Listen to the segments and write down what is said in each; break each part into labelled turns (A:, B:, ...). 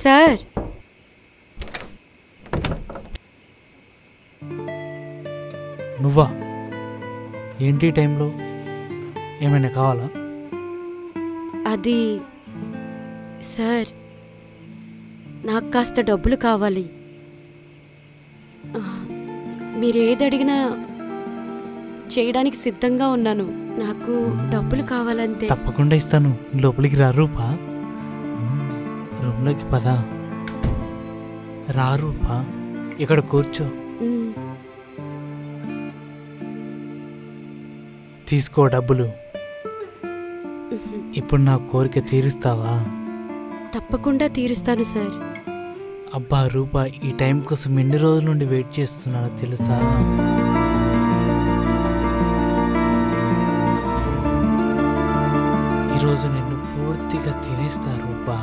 A: Sir
B: నువ్వా ఏంటి ఈ టైంలో ఏమైనా కావాలా
A: అది సార్ నాకు కాస్త డబ్బులు కావాలి ఆ, మీరు ఏది అడిగినా చేయడానికి సిద్ధంగా ఉన్నాను నాకు డబ్బులు కావాలంతే
B: తప్పకుండా ఇస్తాను లోపలికి రా రూపా రూమ్లోకి పద రా రూపా ఇక్కడ కూర్చో
A: ఉమ్,
B: తీసుకో డబ్బులు
A: ఉహు.
B: ఇప్పుడు నా కోరిక తీరుస్తావా
A: తప్పకుండా తీరుస్తాను సార్
B: అబ్బా రూపా ఈ టైం కోసం ఎన్ని రోజుల నుండి వెయిట్ చేస్తున్నానో తెలుసా ఈరోజు నిన్ను పూర్తిగా తినేస్తా Rupa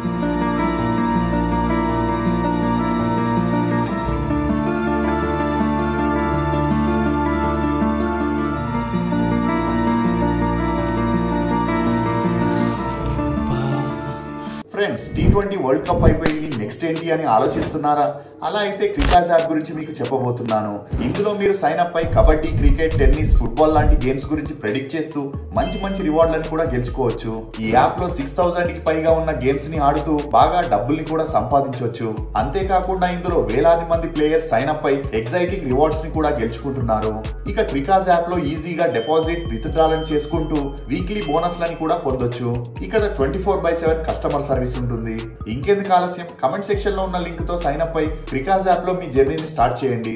B: Rupa
C: friends T twenty World Cup అయిపోయింది నెక్స్ట్ ఏంటి అని ఆలోచిస్తున్నారా అలా అయితే క్రికాస్ యాప్ గురించి మీకు చెప్పబోతున్నాను ఇందులో మీరు సైన్ అప్ అయి కబడ్డీ క్రికెట్ టెన్నిస్ ఫుట్బాల్ లాంటి గేమ్స్ గురించి ప్రెడిక్ట్ చేస్తూ మంచి మంచి రివార్డులను కూడా గెలుచుకోవచ్చు ఈ యాప్ లో సిక్స్ థౌసండ్ కి పైగా ఉన్న గేమ్స్ ని ఆడుతూ బాగా డబ్బుల్ని కూడా సంపాదించవచ్చు అంతేకాకుండా ఇందులో వేలాది మంది ప్లేయర్స్ సైన్ అప్ అయి ఎగ్జైటింగ్ రివార్డ్స్ ని కూడా గెలుచుకుంటున్నారు ఇక క్రికాస్ యాప్ లో ఈజీగా డిపాజిట్ విత్డ్రాలను చేసుకుంటూ వీక్లీ బోనస్ లని కూడా పొందొచ్చు ఇక్కడ twenty four by seven customer service ఉంటుంది ఇంకెందుకు ఆలస్యం కమెంట్ సెక్షన్ లో ఉన్న లింక్ తో సైన్ అప్ అయి క్రికాస్ యాప్ లో మీ జర్నీని స్టార్ట్ చేయండి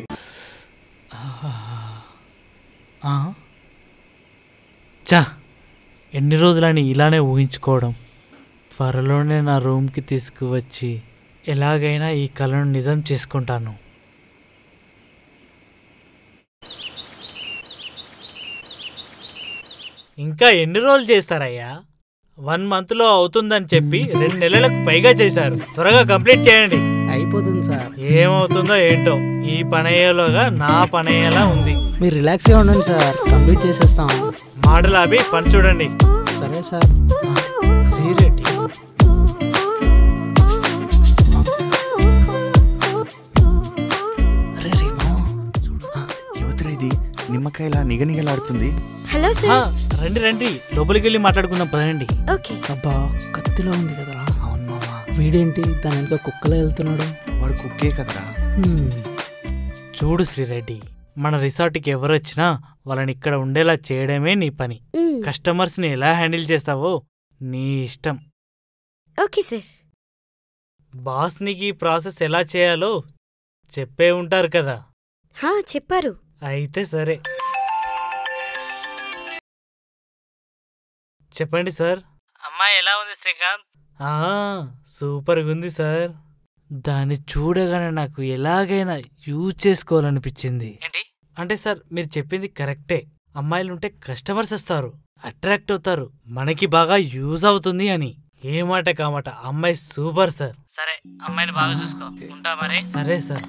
B: ఆ? చా ఎన్ని రోజులని ఇలానే ఊహించుకోవడం త్వరలోనే నా రూమ్కి తీసుకువచ్చి ఎలాగైనా ఈ కళను నిజం చేసుకుంటాను ఇంకా ఎన్ని రోజులు చేస్తారయ్యా వన్ మంత్లో అవుతుందని చెప్పి రెండు నెలలకు పైగా చేశారు త్వరగా కంప్లీట్ చేయండి
D: అయిపోతుంది సార్
B: ఏమవుతుందో ఏంటో ఈ పని అయ్యేలోగా నా పని అయ్యేలా ఉంది
D: మీరు రిలాక్స్గా ఉండండి సార్ కంప్లీట్ చేసేస్తాం
B: మాటలు అవి పని చూడండి
D: సరే సార్
B: శ్రీరెడ్డి
D: అరే రే మామ.
C: యువతరా ఇది నిమ్మకాయలా నిగనిగలాడుతుంది
A: హలో
B: ఆ,
A: సార్
B: రండి రండి లోపలికి వెళ్ళి మాట్లాడుకుందాం పదండి
A: ఓకే
D: అబ్బా కత్తిలో ఉంది కదరా
C: అవును మామా
D: వీడేంటి దాని వెనక కుక్కలో వెళ్తున్నాడు
C: వాడు కుక్కే కదరా
D: హ్మ్.
B: చూడు శ్రీరెడ్డి మన రిసార్ట్కి ఎవరు వచ్చినా వాళ్ళని ఇక్కడ ఉండేలా చేయడమే నీ పని
A: ఉమ్,
B: కస్టమర్స్ని ఎలా హ్యాండిల్ చేస్తావో నీ ఇష్టం
A: ఓకే సార్
B: బాస్ నీకు ఈ ప్రాసెస్ ఎలా చేయాలో చెప్పే ఉంటారు కదా
A: హా చెప్పారు
B: అయితే సరే చెప్పండి సార్ అమ్మాయి ఎలా ఉంది శ్రీకాంత్ సూపర్గా ఉంది సార్ దాన్ని చూడగానే నాకు ఎలాగైనా యూజ్ చేసుకోవాలనిపించింది ఏంటి అంటే సార్ మీరు చెప్పింది కరెక్టే అమ్మాయిలుంటే కస్టమర్స్ వస్తారు అట్రాక్ట్ అవుతారు మనకి బాగా యూజ్ అవుతుంది అని ఏ మాట కామాట అమ్మాయి సూపర్ సార్ సరే అమ్మాయిని బాగా చూసుకో ఉంటా మరి సరే సార్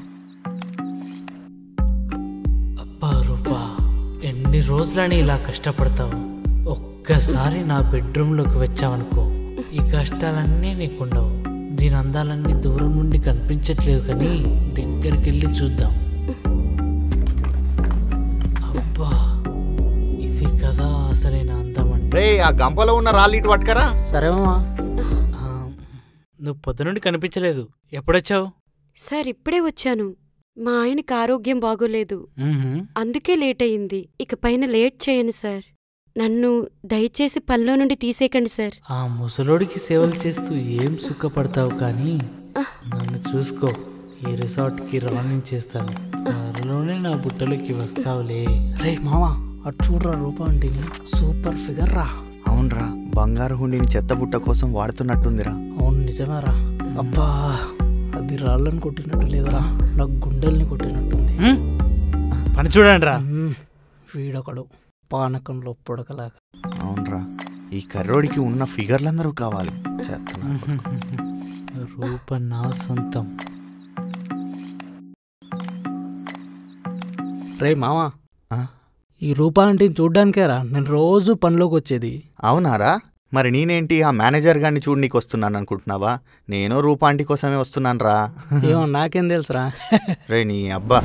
B: అబ్బా రూపా ఎన్ని రోజులని ఇలా కష్టపడతావు ఒక్కసారి నా బెడ్రూమ్లోకి వచ్చావనుకో ఈ కష్టాలన్నీ నీకుండవు దీని అందాలన్నీ దూరం నుండి కనిపించట్లేవు కానీ దగ్గరికి వెళ్ళి చూద్దాం అబ్బా ఇది కదా అసలైన అందం అంటే
C: రే ఆ గంపలో ఉన్న రాళ్ళు ఇటు పట్టుకరా
D: సరే మామా
B: ఆ, నువ్వు పొద్దునుండి కనిపించలేదు ఎప్పుడొచ్చావు
A: సార్ ఇప్పుడే వచ్చాను మా ఆయనకి ఆరోగ్యం బాగోలేదు
B: మ్మ్హ్మ్.
A: అందుకే లేట్ అయింది ఇక పైన లేట్ చేయను సార్ నన్ను దయచేసి పనిలో నుండి తీసేయకండి సార్
B: ఆ ముసలోడికి సేవలు చేస్తూ ఏం సుఖపడతావు కానీ నన్ను చూసుకో ఈ రిసార్ట్కి రాణించేస్తాను త్వరలోనే నా బుట్టలోకి వస్తావులే
D: రే మామా అటు చూడరా రూపా అంటిని సూపర్ ఫిగర్ రా
C: అవునరా బంగారు హుండిని చెత్త బుట్ట కోసం వాడుతున్నట్టుందిరా
D: అవును నిజమేరా అబ్బా అది రాళ్ళని కొట్టినట్టు లేదురా నాకు గుండెల్ని కొట్టినట్టుంది
B: హ్మ్? పని చూడండి రా
D: హ్మ్. వీడొకడు పానకంలో పొడకలాగా
C: అవునరా ఈ కర్రోడికి ఉన్న ఫిగర్లందరూ కావాలి చెత్త
B: రూప నా సొంతం
D: రే మామా
C: ఆ?
D: ఈ రూపా ఆంటీని చూడ్డానికేరా నేను రోజు పనిలోకి వచ్చేది
C: అవునారా మరి నేనేంటి ఆ మేనేజర్ గారిని చూడు నీకు వస్తున్నాను అనుకుంటున్నావా నేను రూపాంటి కోసమే వస్తున్నాను రా
D: ఏమో నాకేం తెలుసురా
C: రే నీ అబ్బా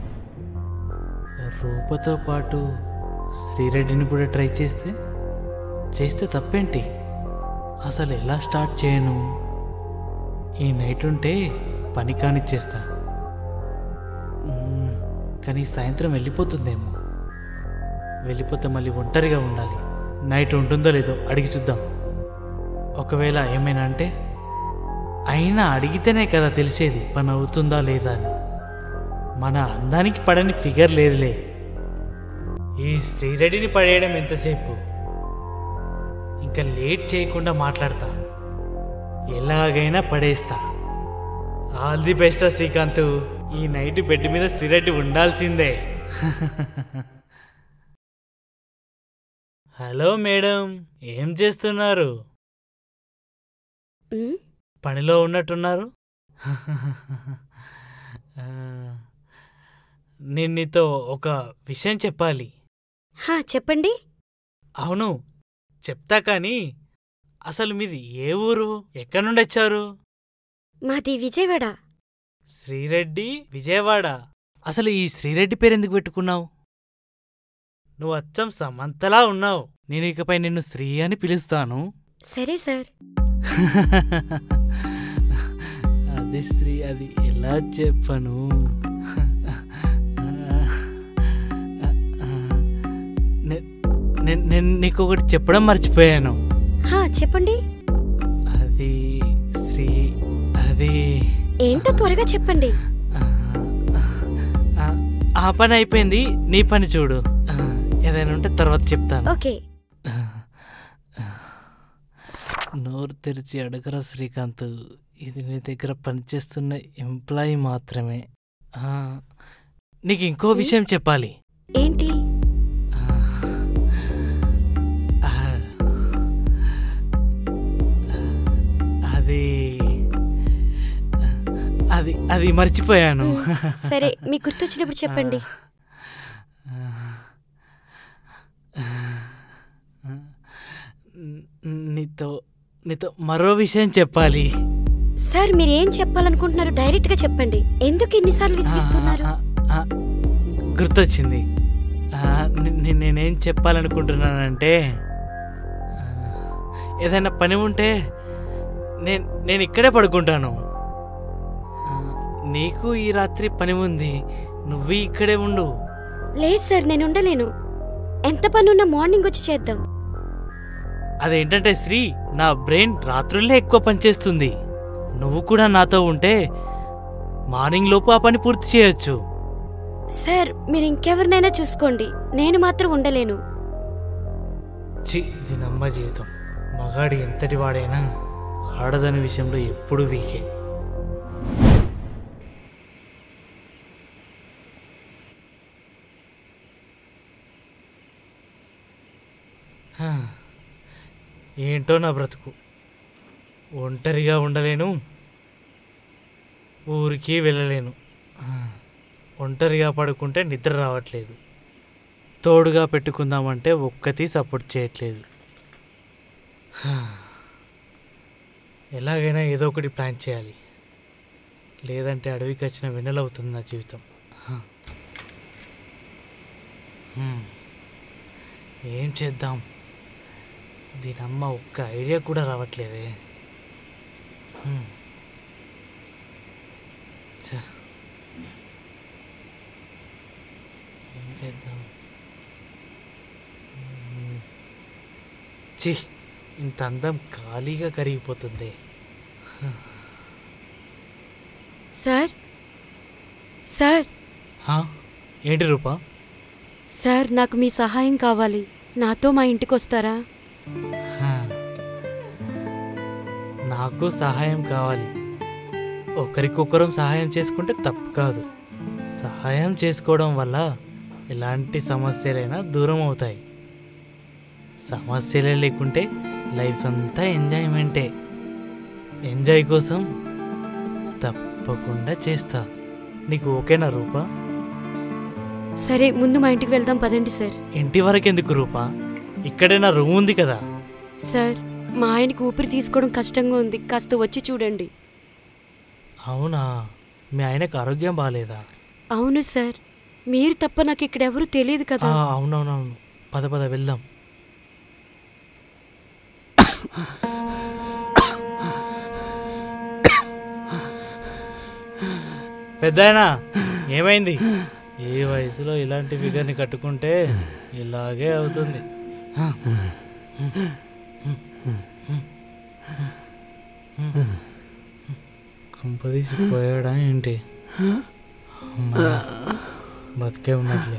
B: రూపతో పాటు శ్రీరెడ్డిని కూడా ట్రై చేస్తే చేస్తే తప్పేంటి అసలు ఎలా స్టార్ట్ చేయను ఈ నైట్ ఉంటే పని కానిచ్చేస్తా మ్మ్, కానీ సాయంత్రం వెళ్ళిపోతుందేమో వెళ్ళిపోతే మళ్ళీ ఒంటరిగా ఉండాలి నైట్ ఉంటుందో లేదో అడిగి చూద్దాం ఒకవేళ ఏమైనా అంటే అయినా అడిగితేనే కదా తెలిసేది పని అవుతుందా లేదా అని మన అందానికి పడని ఫిగర్ లేదులే ఈ శ్రీరెడ్డిని పడేయడం ఎంతసేపు ఇంకా లేట్ చేయకుండా మాట్లాడతా ఎలాగైనా పడేస్తా ఆల్ ది బెస్ట్ శ్రీకాంత్ ఈ నైట్ బెడ్ మీద శ్రీరెడ్డి ఉండాల్సిందే హలో మేడం ఏం చేస్తున్నారు
A: ఉమ్,
B: పనిలో ఉన్నట్టున్నారు ఆ, నేను నీతో ఒక విషయం చెప్పాలి
A: హా చెప్పండి
B: అవును చెప్తా కానీ అసలు మీది ఏ ఊరు ఎక్కడి నుండి వచ్చారు
A: మాది విజయవాడ
B: శ్రీరెడ్డి విజయవాడ అసలు ఈ శ్రీరెడ్డి పేరు ఎందుకు పెట్టుకున్నావు నువ్వు అచ్చం సమంతలా ఉన్నావు నేను ఇకపై నిన్ను శ్రీ అని పిలుస్తాను
A: సరే సార్
B: అది శ్రీ అది ఎలా చెప్పను నే- నే- నేను నీకు ఒకటి చెప్పడం మర్చిపోయాను
A: హా చెప్పండి
B: అది శ్రీ అది
A: ఏంటో త్వరగా చెప్పండి
B: ఆ, ఆ, ఆ పని అయిపోయింది నీ పని చూడు ఆ, ఏదైనా ఉంటే తర్వాత చెప్తాను
A: ఓకే
B: నోరు తెరిచి అడగరా శ్రీకాంత్ ఇది నీ దగ్గర పనిచేస్తున్న ఎంప్లాయీ మాత్రమే ఆ, నీకు ఇంకో విషయం చెప్పాలి
A: ఏంటి
B: ఆ, ఆ, అది అది అది మర్చిపోయాను
A: సరే మీకు గుర్తొచ్చినప్పుడు చెప్పండి
B: నీతో నీతో మరో విషయం చెప్పాలి
A: సార్ మీరు ఏం చెప్పాలనుకుంటున్నారు డైరెక్ట్ గా చెప్పండి ఎందుకు ఇన్నిసార్లు విసిగిస్తున్నారు
B: ఆ, ఆ, ఆ, గుర్తొచ్చింది ఆ, నే- నే- నేనేం చెప్పాలనుకుంటున్నానంటే ఆ, ఏదైనా పని ఉంటే నేను నేను ఇక్కడే పడుకుంటాను ఆ, నీకు ఈ రాత్రి పని ఉంది నువ్వు ఇక్కడే ఉండు
A: లేదు సార్ నేను ఉండలేను ఎంత పని ఉన్నా మార్నింగ్ వచ్చి చేద్దాం
B: అదేంటంటే శ్రీ నా బ్రెయిన్ రాత్రుల్లే ఎక్కువ పనిచేస్తుంది నువ్వు కూడా నాతో ఉంటే మార్నింగ్ లోపు ఆ పని పూర్తి చేయొచ్చు
A: సార్ మీరు ఇంకెవరినైనా చూసుకోండి నేను మాత్రం ఉండలేను
B: చి దీనమ్మ జీవితం మగాడి ఎంతటి వాడైనా ఆడదని విషయంలో ఎప్పుడు వీకే హా, ఏంటో నా బ్రతుకు ఒంటరిగా ఉండలేను ఊరికి వెళ్ళలేను హా, ఒంటరిగా పడుకుంటే నిద్ర రావట్లేదు తోడుగా పెట్టుకుందామంటే ఒక్కటి సపోర్ట్ చేయట్లేదు హా. ఎలాగైనా ఏదో ఒకటి ప్లాన్ చేయాలి లేదంటే అడవికి వచ్చిన వెన్నెలవుతుంది నా జీవితం హా. హ్మ్. ఏం చేద్దాం దీనమ్మ ఒక్క ఐడియా కూడా రావట్లేదే హ్మ్. ఛ. ఏం చేద్దాం హ్మ్. ఛీ ఇంత అందం ఖాళీగా కరిగిపోతుంది
A: సార్ సార్
B: హా? ఏంటి రూపా
A: సార్ నాకు మీ సహాయం కావాలి నాతో మా ఇంటికి వస్తారా
B: హా. నాకు సహాయం కావాలి ఒకరికొకరం సహాయం చేసుకుంటే తప్పు కాదు సహాయం చేసుకోవడం వల్ల ఎలాంటి సమస్యలైనా దూరం అవుతాయి సమస్యలే లేకుంటే లైఫ్ అంతా ఎంజాయ్మెంటే ఎంజాయ్ కోసం తప్పకుండా చేస్తా నీకు ఓకేనా రూపా
A: సరే ముందు మా ఇంటికి వెళ్దాం పదండి సార్
B: ఇంటి వరకెందుకు రూపా ఇక్కడే నా రూమ్ ఉంది కదా
A: సార్ మా ఆయనకి ఊపిరి తీసుకోవడం కష్టంగా ఉంది కాస్త వచ్చి చూడండి
B: అవునా మీ ఆయనకు ఆరోగ్యం బాగాలేదా
A: అవును సార్ మీరు తప్ప నాకు ఇక్కడెవరూ తెలియదు
B: ఆ,
A: కదా
B: అవునవునవును పద పద వెళ్దాం పెద్దాయనా ఏమైంది ఏ వయసులో ఇలాంటి ఫిగర్ని కట్టుకుంటే ఇలాగే అవుతుంది కంపదీసి పోయాడా ఏంటి అమ్మా, బతికే ఉన్నట్లే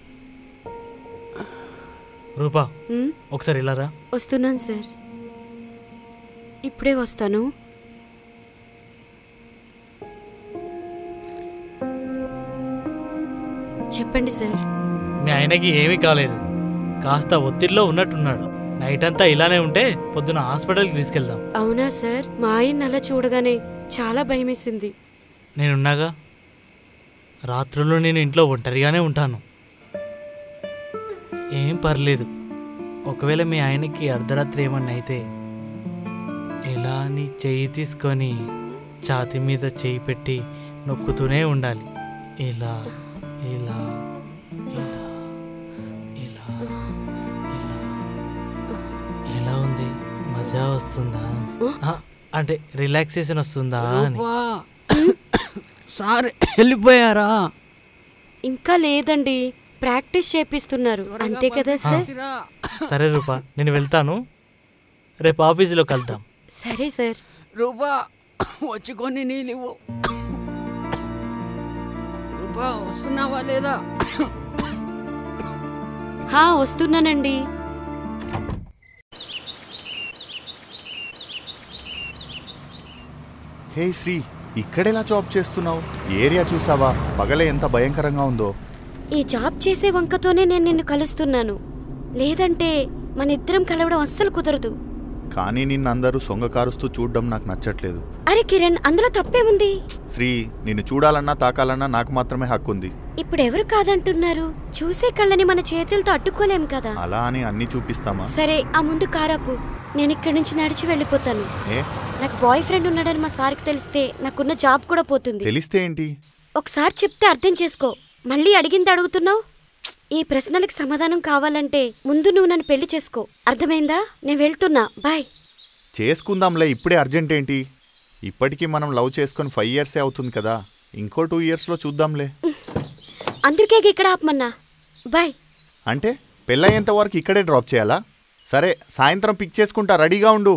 B: రూపా
A: ఉమ్,
B: ఒకసారి ఇలా రా
A: వస్తున్నాను సార్ ఇప్పుడే వస్తాను చెప్పండి సార్
B: మీ ఆయనకి ఏమీ కాలేదు కాస్త ఒత్తిడిలో ఉన్నట్టున్నాడు నైట్ అంతా ఇలానే ఉంటే పొద్దున హాస్పిటల్కి తీసుకెళ్దాం
A: అవునా సార్ మా ఆయన అలా చూడగానే చాలా భయమేసింది
B: నేనున్నాగా రాత్రుల్లో నేను ఇంట్లో ఒంటరిగానే ఉంటాను ఏం పర్లేదు ఒకవేళ మీ ఆయనకి అర్ధరాత్రి ఏమన్నా అయితే ఇలా అని చెయ్యి తీసుకొని ఛాతి మీద చెయ్యి పెట్టి నొక్కుతూనే ఉండాలి ఇలా ఇలా ఇలా ఇలా ఇలా ఎలా ఉంది మజా వస్తుందా ఆ, అంటే రిలాక్సేషన్ వస్తుందా అని
D: రూపా సార్ వెళ్ళిపోయారా
A: ఇంకా లేదండి ప్రాక్టీస్ చేపిస్తున్నారు అంతే కదా సార్
B: సరే రూపా నేను వెళ్తాను రేపు ఆఫీసులో కలుద్దాం
A: సరే సార్
D: రూపా వచ్చి కొన్ని నీళ్ళు ఇవ్వు రూపా వస్తున్నావా లేదా
A: హా వస్తున్నానండి
C: హే శ్రీ ఇక్కడెలా జాబ్ చేస్తున్నావు ఏరియా చూసావా పగలే ఎంత భయంకరంగా ఉందో
A: ఈ జాబ్ చేసే వంకతోనే నేను నిన్ను కలుస్తున్నాను లేదంటే మన ఇద్దరం కలవడం అస్సలు కుదరదు
C: కానీ నిన్నందరూ సొంగకారుస్తూ చూడడం నాకు నచ్చట్లేదు
A: అరే కిరణ్ అందులో తప్పేముంది
C: శ్రీ నిన్ను చూడాలన్నా తాకాలన్నా నాకు మాత్రమే హక్కు ఉంది
A: ఇప్పుడు ఎవరు కాదంటున్నారు చూసే కళ్ళని మన చేతులతో అడ్డుకోలేం కదా
C: అలా అని అన్ని చూపిస్తామా
A: సరే ఆ ముందు కారాపు నేను ఇక్కడి నుంచి నడిచి వెళ్ళిపోతాను
C: ఏ
A: నాకు బాయ్ ఫ్రెండ్ ఉన్నాడని మా సార్కి తెలిస్తే నాకున్న జాబ్ కూడా పోతుంది
C: తెలిస్తే ఏంటి
A: ఒకసారి చెప్తే అర్థం చేసుకో మళ్ళీ అడిగింది అడుగుతున్నావు ఈ ప్రశ్నలకు సమాధానం కావాలంటే ముందు నువ్వు నన్ను పెళ్లి చేసుకో అర్థమైందా నేను వెళ్తున్నా బాయ్
C: చేసుకుందాంలే ఇప్పుడే అర్జెంట్ ఏంటి ఇప్పటికీ మనం లవ్ చేసుకొని ఫైవ్ ఇయర్సే అవుతుంది కదా ఇంకో టూ ఇయర్స్లో చూద్దాంలే
A: అందుకే ఇక్కడ ఆపమన్నా బాయ్
C: అంటే పెళ్ళయ్యేంత వరకు ఇక్కడే డ్రాప్ చేయాలా సరే సాయంత్రం పిక్ చేసుకుంటా రెడీగా ఉండు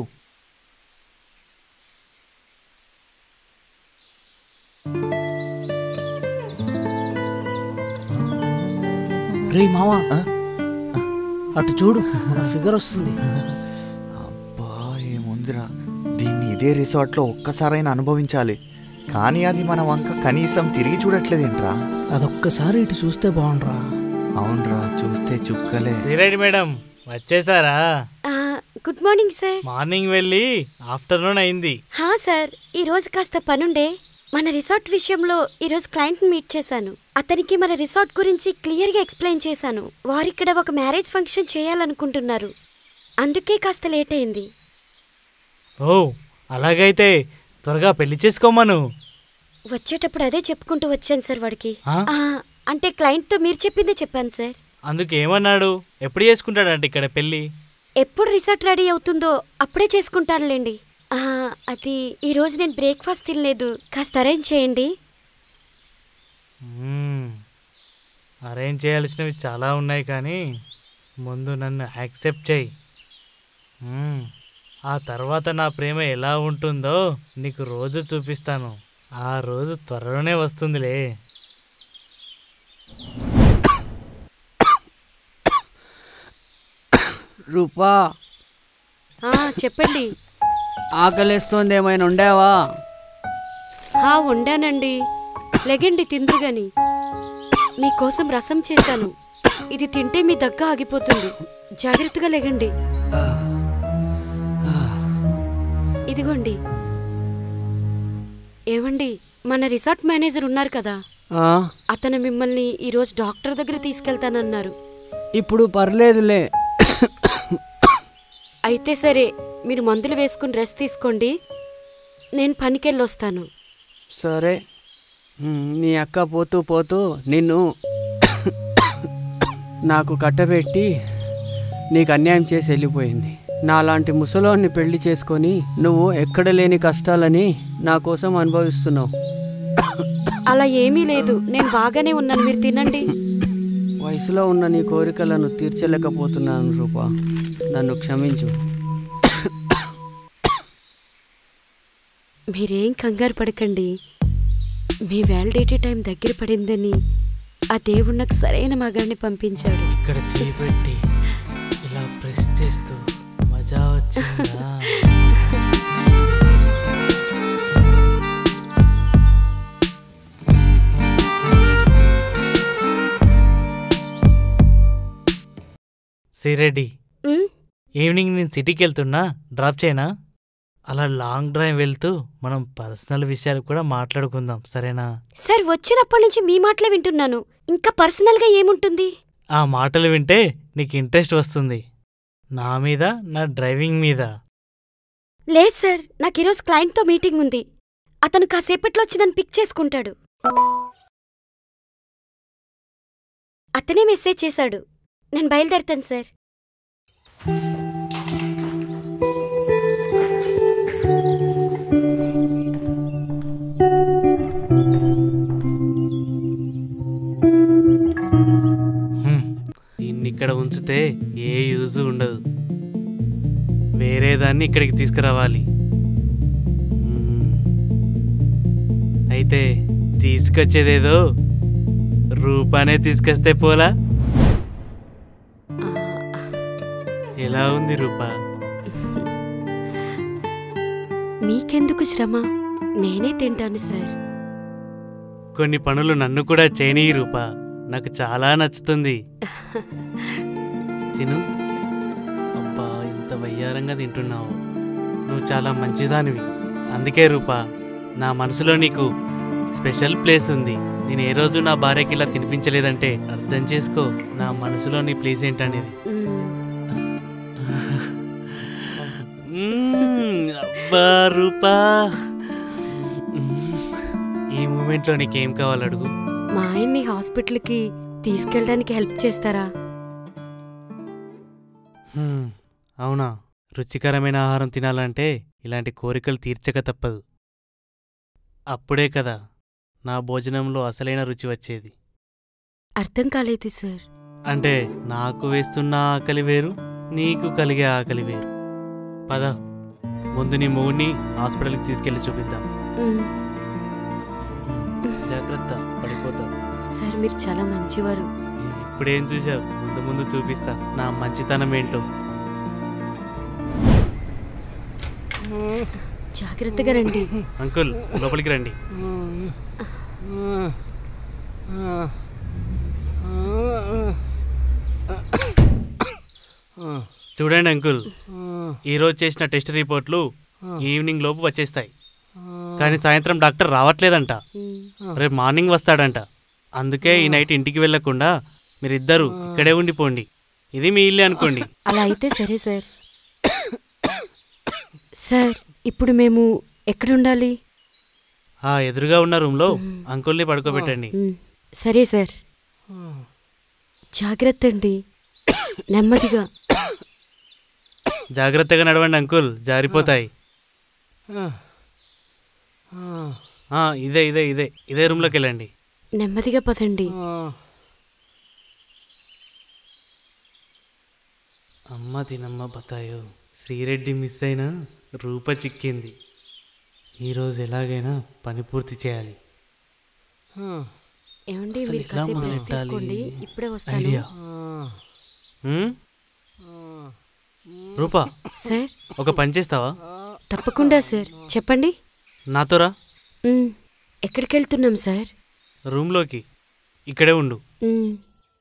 D: రే మావా
C: ఆ?
D: అటు చూడు మన ఫిగర్ వస్తుంది
C: అబ్బా ఏముందిరా దీన్ని ఇదే రిసార్ట్లో ఒక్కసారైనా అనుభవించాలి కానీ అది మన వంక కనీసం తిరిగి చూడట్లేదేంట్రా
D: అదొక్కసారి ఇటు చూస్తే బాగుండ్రా
C: అవునరా చూస్తే చుక్కలే
B: ధీరజ్ మేడం వచ్చేసారా
A: ఆ, గుడ్ మార్నింగ్ సార్
B: మార్నింగ్ వెళ్ళి ఆఫ్టర్నూన్ అయింది
A: హా సార్ ఈ రోజు కాస్త పనుండే మన రిసార్ట్ విషయంలో ఈరోజు క్లయింట్ని మీట్ చేశాను అతనికి మన రిసార్ట్ గురించి క్లియర్గా ఎక్స్ప్లెయిన్ చేశాను వారిక్కడ ఒక మ్యారేజ్ ఫంక్షన్ చేయాలనుకుంటున్నారు అందుకే కాస్త లేట్ అయింది
B: ఓ అలాగైతే త్వరగా పెళ్లి చేసుకోమను
A: వచ్చేటప్పుడు అదే చెప్పుకుంటూ వచ్చాను సార్ వాడికి
B: ఆ?
A: ఆ, అంటే క్లయింట్తో మీరు చెప్పిందే చెప్పాను సార్
B: అందుకు ఏమన్నాడు ఎప్పుడు చేసుకుంటాడంట ఇక్కడ పెళ్ళి
A: ఎప్పుడు రిసార్ట్ రెడీ అవుతుందో అప్పుడే చేసుకుంటానులేండి ఆ, అది ఈ రోజు నేను బ్రేక్ఫాస్ట్ తినలేదు కాస్త అరేంజ్ చేయండి
B: మ్మ్. అరేంజ్ చేయాల్సినవి చాలా ఉన్నాయి కానీ ముందు నన్ను యాక్సెప్ట్ చేయి మ్మ్. ఆ తర్వాత నా ప్రేమ ఎలా ఉంటుందో నీకు రోజు చూపిస్తాను ఆ రోజు త్వరలోనే వస్తుందిలే
D: రూపా
A: ఆ, చెప్పండి
D: ఆకలిస్తుంది ఏమైనా ఉండేవా
A: హా వండానండి లెగండి తిందురుగాని మీకోసం రసం చేశాను ఇది తింటే మీ దగ్గ ఆగిపోతుంది జాగ్రత్తగా లెగండి ఇదిగోండి ఏవండి మన రిసార్ట్ మేనేజర్ ఉన్నారు కదా
D: ఆ,
A: అతను మిమ్మల్ని ఈరోజు డాక్టర్ దగ్గర తీసుకెళ్తానన్నారు
D: ఇప్పుడు పర్లేదులే
A: అయితే సరే మీరు మందులు వేసుకుని రెస్ట్ తీసుకోండి నేను పనికెళ్ళొస్తాను
E: సరే ఉమ్, నీ అక్క పోతూ పోతూ నిన్ను నాకు కట్టబెట్టి నీకు అన్యాయం చేసి వెళ్ళిపోయింది నాలాంటి ముసలోని పెళ్లి చేసుకొని నువ్వు ఎక్కడ లేని కష్టాలని నా కోసం అనుభవిస్తున్నావు
A: అలా ఏమీ లేదు నేను బాగానే ఉన్నాను మీరు తినండి
E: వయసులో ఉన్న నీ కోరికలను తీర్చలేకపోతున్నాను రూపా నన్ను క్షమించు
A: మీరేం కంగారు పడకండి మీ వ్యాలిడిటీ టైం దగ్గర పడిందని ఆ దేవుడు నాకు సరైన మగాడిని పంపించాడు
B: ఇక్కడ చేపెట్టి ఇలా ప్రెస్ చేస్తూ మజా వచ్చిందా సిరెడ్డి
A: ఉమ్,
B: ఈవినింగ్ నేను సిటీకి వెళ్తున్నా డ్రాప్ చేయనా అలా లాంగ్ డ్రైవ్ వెళ్తూ మనం పర్సనల్ విషయాలు కూడా మాట్లాడుకుందాం సరేనా
A: సార్ వచ్చినప్పటి నుంచి మీ మాటలే వింటున్నాను ఇంకా పర్సనల్గా ఏముంటుంది
B: ఆ మాటలు వింటే నీకు ఇంట్రెస్ట్ వస్తుంది నా మీద నా డ్రైవింగ్ మీద
A: లేదు సార్ నాకు ఈరోజు క్లయింట్తో మీటింగ్ ఉంది అతను కాసేపట్లో వచ్చి నన్ను పిక్ చేసుకుంటాడు అతనే మెసేజ్ చేశాడు నేను బయలుదేరుతాను సార్
B: హ్మ్. దీన్ని ఇక్కడ ఉంచితే ఏ యూజ్ ఉండదు వేరే దాన్ని ఇక్కడికి తీసుకురావాలి హ్మ్. అయితే తీసుకొచ్చేదేదో రూపానే తీసుకొస్తే పోలా ఎలా ఉంది రూపా
A: మీకెందుకు శ్రమ నేనే తింటాను సార్
B: కొన్ని పనులు నన్ను కూడా చేయనీ రూపా నాకు చాలా నచ్చుతుంది తిను అబ్బా ఇంత వయ్యారంగా తింటున్నావు నువ్వు చాలా మంచిదానివి అందుకే రూపా నా మనసులో నీకు స్పెషల్ ప్లేస్ ఉంది నేను ఏ రోజు నా భార్యకి ఇలా తినిపించలేదంటే అర్థం చేసుకో నా మనసులో నీ ప్లేస్ ఏంటనేది
A: మ్మ్.
B: మ్మ్, అబ్బా రూపా మ్మ్. ఈ మూమెంట్లో నీకేం కావాలి అడుగు
A: మా ఆయన్ని హాస్పిటల్కి తీసుకెళ్ళడానికి హెల్ప్ చేస్తారా
B: హ్మ్, అవునా రుచికరమైన ఆహారం తినాలంటే ఇలాంటి కోరికలు తీర్చక తప్పదు అప్పుడే కదా నా భోజనంలో అసలైన రుచి వచ్చేది
A: అర్థం కాలేదు సార్
B: అంటే నాకు వేస్తున్న ఆకలి వేరు నీకు కలిగే ఆకలి వేరు పద ముందు నీ మూడిని హాస్పిటల్కి తీసుకెళ్లి చూపిద్దాం
A: మ్మ్.
B: జాగ్రత్త పడిపోతావు
A: సార్ మీరు చాలా మంచివారు
B: ఇప్పుడేం చూసావు ముందు ముందు చూపిస్తా నా మంచితనం ఏంటో
A: జాగ్రత్తగా రండి
B: అంకుల్ లోపలికి రండి చూడండి అంకుల్ ఈరోజు చేసిన టెస్ట్ రిపోర్ట్లు ఈవినింగ్ లోపు వచ్చేస్తాయి కానీ సాయంత్రం డాక్టర్ రావట్లేదంట
A: మ్మ్.
B: రేపు మార్నింగ్ వస్తాడంట అందుకే ఈ నైట్ ఇంటికి వెళ్లకుండా మీరిద్దరూ ఇక్కడే ఉండిపోండి ఇది మీ ఇల్లే అనుకోండి
A: అలా అయితే సరే సార్ సార్ ఇప్పుడు మేము ఎక్కడుండాలి
B: ఆ ఎదురుగా ఉన్న రూమ్లో అంకుల్ని పడుకోబెట్టండి
A: మ్మ్. సరే సార్ జాగ్రత్త అండి నెమ్మదిగా
B: జాగ్రత్తగా నడవండి అంకుల్ జారిపోతాయి ఆ, ఇదే ఇదే ఇదే ఇదే రూమ్లోకి వెళ్ళండి
A: నెమ్మదిగా పదండి
B: అమ్మ తినమ్మ బతాయో శ్రీరెడ్డి మిస్ అయినా రూప చిక్కింది ఈరోజు ఎలాగైనా పని పూర్తి చేయాలి
A: ఏమండి
B: అసలు
A: మీరు
B: ఎలా
A: కాసేపు రెస్ట్
B: మొదలెట్టాలి?
A: తీసుకోండి ఇప్పుడే వస్తాను
B: ఐడియా ఉమ్? రూపా
A: సార్
B: ఒక పని చేస్తావా
A: తప్పకుండా సార్ చెప్పండి
B: నాతోరా
A: మ్మ్. ఎక్కడికి వెళ్తున్నాం సార్
B: రూమ్లోకి ఇక్కడే ఉండు
A: మ్మ్.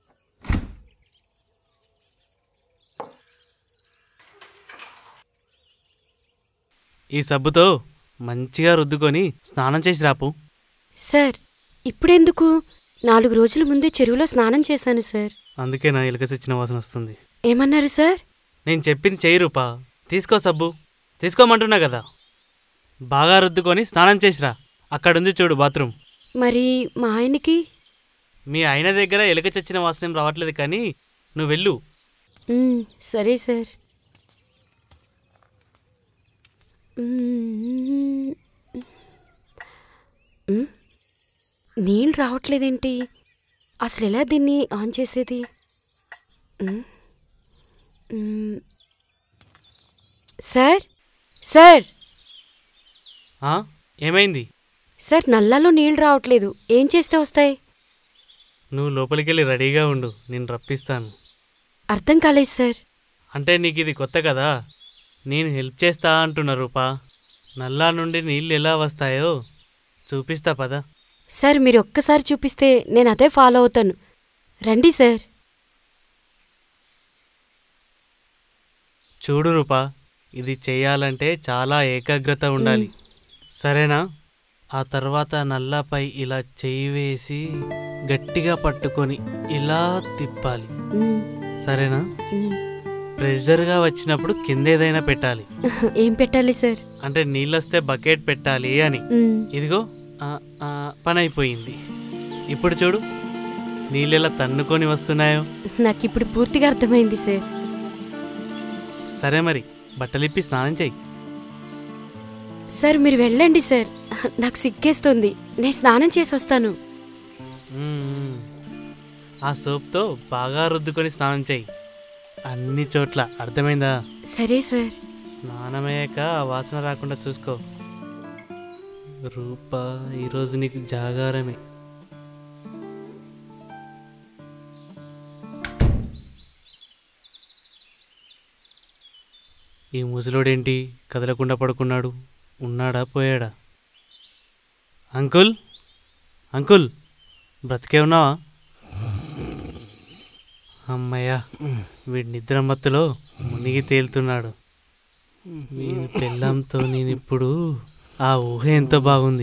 B: ఈ సబ్బుతో మంచిగా రుద్దుకొని స్నానం చేసి రాపు
A: సార్ ఇప్పుడెందుకు నాలుగు రోజుల ముందే చెరువులో స్నానం చేశాను సార్
B: అందుకే నా ఎలుక చచ్చిన వాసన వస్తుంది
A: ఏమన్నారు సార్
B: నేను చెప్పింది చెయ్యి రూపా తీసుకో సబ్బు తీసుకోమంటున్నా కదా బాగా రుద్దుకొని స్నానం చేసిరా అక్కడుంది చూడు బాత్రూమ్
A: మరి మా ఆయనకి
B: మీ ఆయన దగ్గర ఎలుక చచ్చిన వాసన ఏం రావట్లేదు కానీ నువ్వు వెళ్ళు
A: మ్మ్, సరే సార్ మ్మ్. మ్మ్? నీళ్ళు రావట్లేదేంటి అసలు ఎలా దీన్ని ఆన్ చేసేది మ్మ్? మ్మ్. సార్ సార్
B: ఆ? ఏమైంది
A: సార్ నల్లాలో నీళ్ళు రావట్లేదు ఏం చేస్తే వస్తాయి
B: నువ్వు లోపలికెళ్ళి రెడీగా ఉండు నేను రప్పిస్తాను
A: అర్థం కాలేదు సార్
B: అంటే నీకు ఇది కొత్త కదా నేను హెల్ప్ చేస్తా అంటున్నా రూపా నల్లా నుండి నీళ్ళు ఎలా వస్తాయో చూపిస్తా పదా
A: సార్ మీరు ఒక్కసారి చూపిస్తే నేను అదే ఫాలో అవుతాను రండి సార్
B: చూడు రూపా ఇది చేయాలంటే చాలా ఏకాగ్రత ఉండాలి సరేనా ఆ తర్వాత నల్లాపై ఇలా చేయి వేసి గట్టిగా పట్టుకొని ఇలా తిప్పాలి
A: మ్మ్,
B: సరేనా
A: మ్మ్.
B: ప్రెషర్గా వచ్చినప్పుడు కింద ఏదైనా పెట్టాలి
A: ఏం పెట్టాలి సార్
B: అంటే నీళ్ళొస్తే బకెట్ పెట్టాలి అని
A: మ్మ్.
B: ఇదిగో ఆ, ఆ, పని అయిపోయింది ఇప్పుడు చూడు నీళ్ళు ఎలా తన్నుకొని వస్తున్నాయో
A: నాకు ఇప్పుడు పూర్తిగా అర్థమైంది సార్
B: సరే మరి బట్టలిప్పి స్నానం చెయ్యి
A: సార్ మీరు వెళ్ళండి సార్ నాకు సిగ్గేస్తుంది నేను స్నానం చేసి వస్తాను
B: మ్మ్. ఆ సోప్తో బాగా రుద్దుకొని స్నానం చెయ్యి అన్ని చోట్ల అర్థమైందా
A: సరే సార్
B: స్నానమయ్యాక ఆ వాసన రాకుండా చూసుకో రూపా ఈరోజు నీకు జాగారమే ఈ ముసలోడేంటి కదలకుండా పడుకున్నాడు ఉన్నాడా పోయాడా అంకుల్ అంకుల్ బ్రతికే ఉన్నావా అమ్మయ్యా వీడి నిద్రమత్తులో మునిగి తేలుతున్నాడు వీని పెళ్ళంతో నేను ఇప్పుడు ఆ ఊహ ఎంత బాగుంది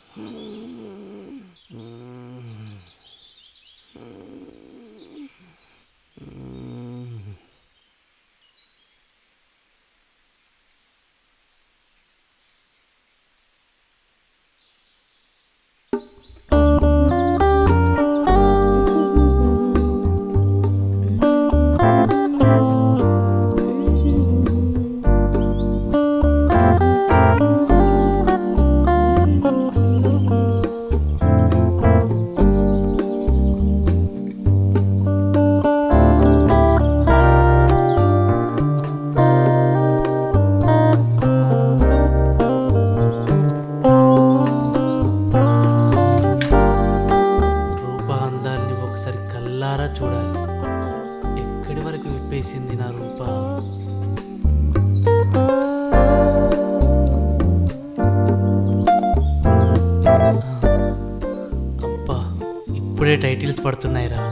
B: రూపా అందాల్ని ఒకసారి కల్లారా చూడాలి ఎక్కడి వరకు విప్పేసింది నా రూపా అబ్బా ఇప్పుడే టైటిల్స్ పడుతున్నాయిరా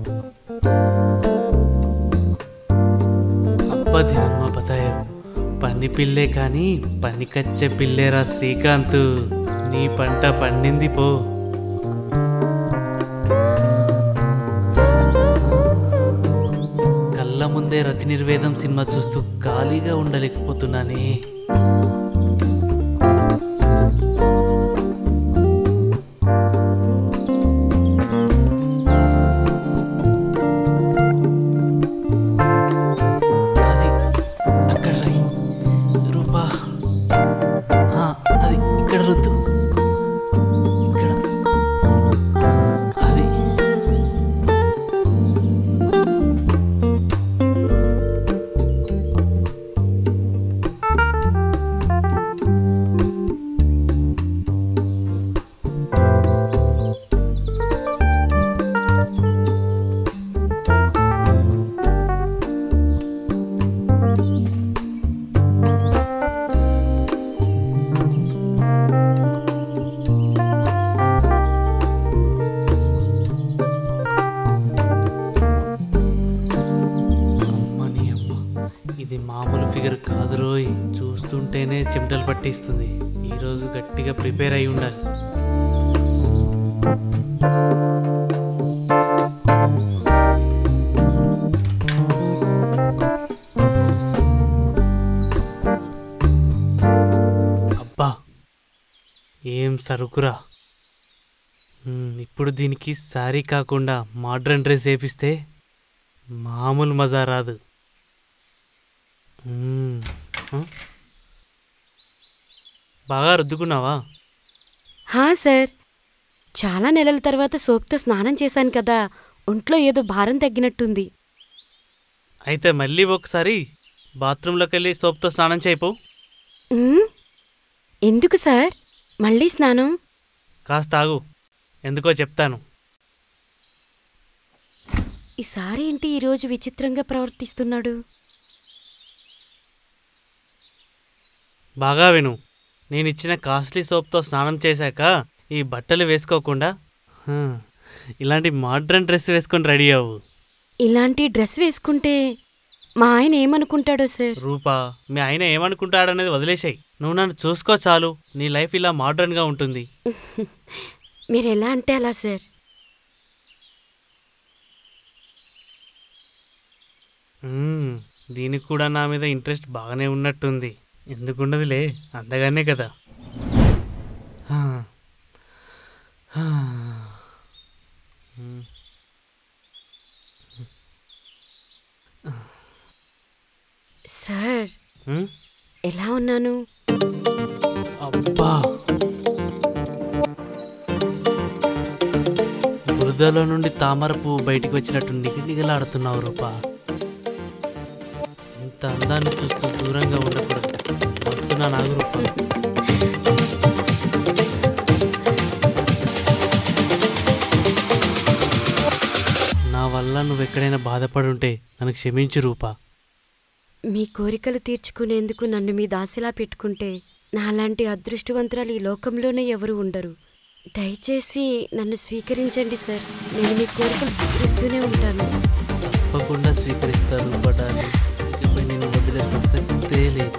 B: అబ్బా దినమ్మ బతాయ పని పిల్లే కానీ పనికచ్చే పిల్లేరా శ్రీకాంత్ నీ పంట పండింది పో కళ్ళ ముందే రతి నిర్వేదం సినిమా చూస్తూ ఖాళీగా ఉండలేకపోతున్నానే అది అక్కడ రాయి రూపా ఆ, అది ఇక్కడ రుద్దు ఇక్కడ అది అమ్మని అమ్మ ఇది మామూలు ఫిగర్ కాదు రోయ్ చూస్తుంటేనే చెమటలు పట్టిస్తుంది ఈరోజు గట్టిగా ప్రిపేర్ అయి ఉండాలి ఏం సరుకురా మ్మ్, ఇప్పుడు దీనికి శారీ కాకుండా మోడ్రన్ డ్రెస్ వేపిస్తే మామూలు మజా రాదు మ్మ్, ఆ? బాగా రుద్దుకున్నావా
A: హా సార్ చాలా నెలల తర్వాత సోప్తో స్నానం చేశాను కదా ఒంట్లో ఏదో భారం తగ్గినట్టుంది
B: అయితే మళ్ళీ ఒకసారి బాత్రూంలోకి వెళ్ళి సోప్తో స్నానం చేయిపో
A: ఉమ్, ఎందుకు సార్ మళ్ళీ స్నానం
B: కాస్త ఆగు ఎందుకో చెప్తాను
A: ఈసారి ఏంటి ఈరోజు విచిత్రంగా ప్రవర్తిస్తున్నాడు
B: బాగా విను నేనిచ్చిన కాస్ట్లీ సోప్తో స్నానం చేశాక ఈ బట్టలు వేసుకోకుండా హా, ఇలాంటి మోడ్రన్ డ్రెస్ వేసుకొని రెడీ అవ్వు
A: ఇలాంటి డ్రెస్ వేసుకుంటే మా ఆయన ఏమనుకుంటాడో సార్
B: రూపా మీ ఆయన ఏమనుకుంటాడనేది వదిలేసాయి నువ్వు నన్ను చూసుకో చాలు నీ లైఫ్ ఇలా మోడ్రన్గా ఉంటుంది
A: మీరు ఎలా అంటే అలా సార్
B: మ్మ్, దీనికి కూడా నా మీద ఇంట్రెస్ట్ బాగానే ఉన్నట్టుంది ఎందుకున్నదిలే అందగానే కదా హా. హా. మ్మ్.
A: సార్
B: మ్మ్?
A: ఎలా ఉన్నాను
B: అబ్బా బురదలో నుండి తామర పువ్వు బయటికి వచ్చినట్టు నిగనిగలాడుతున్నావు రూపా ఇంత అందాన్ని చూస్తూ దూరంగా ఉండకూడదు వస్తున్నా నాగు రూపా నా వల్ల నువ్వు ఎక్కడైనా బాధపడుంటే నన్ను క్షమించు రూపా
A: మీ కోరికలు తీర్చుకునేందుకు నన్ను మీ దాసిలా పెట్టుకుంటే నాలాంటి అదృష్టవంతురాలు ఈ లోకంలోనే ఎవరు ఉండరు దయచేసి నన్ను స్వీకరించండి సార్ నేను మీ కోరికలు తీరుస్తూనే ఉంటాను
B: తప్పకుండా స్వీకరిస్తారు పడాలి ఇకపై నేను వదిలే ప్రసక్తే లేదు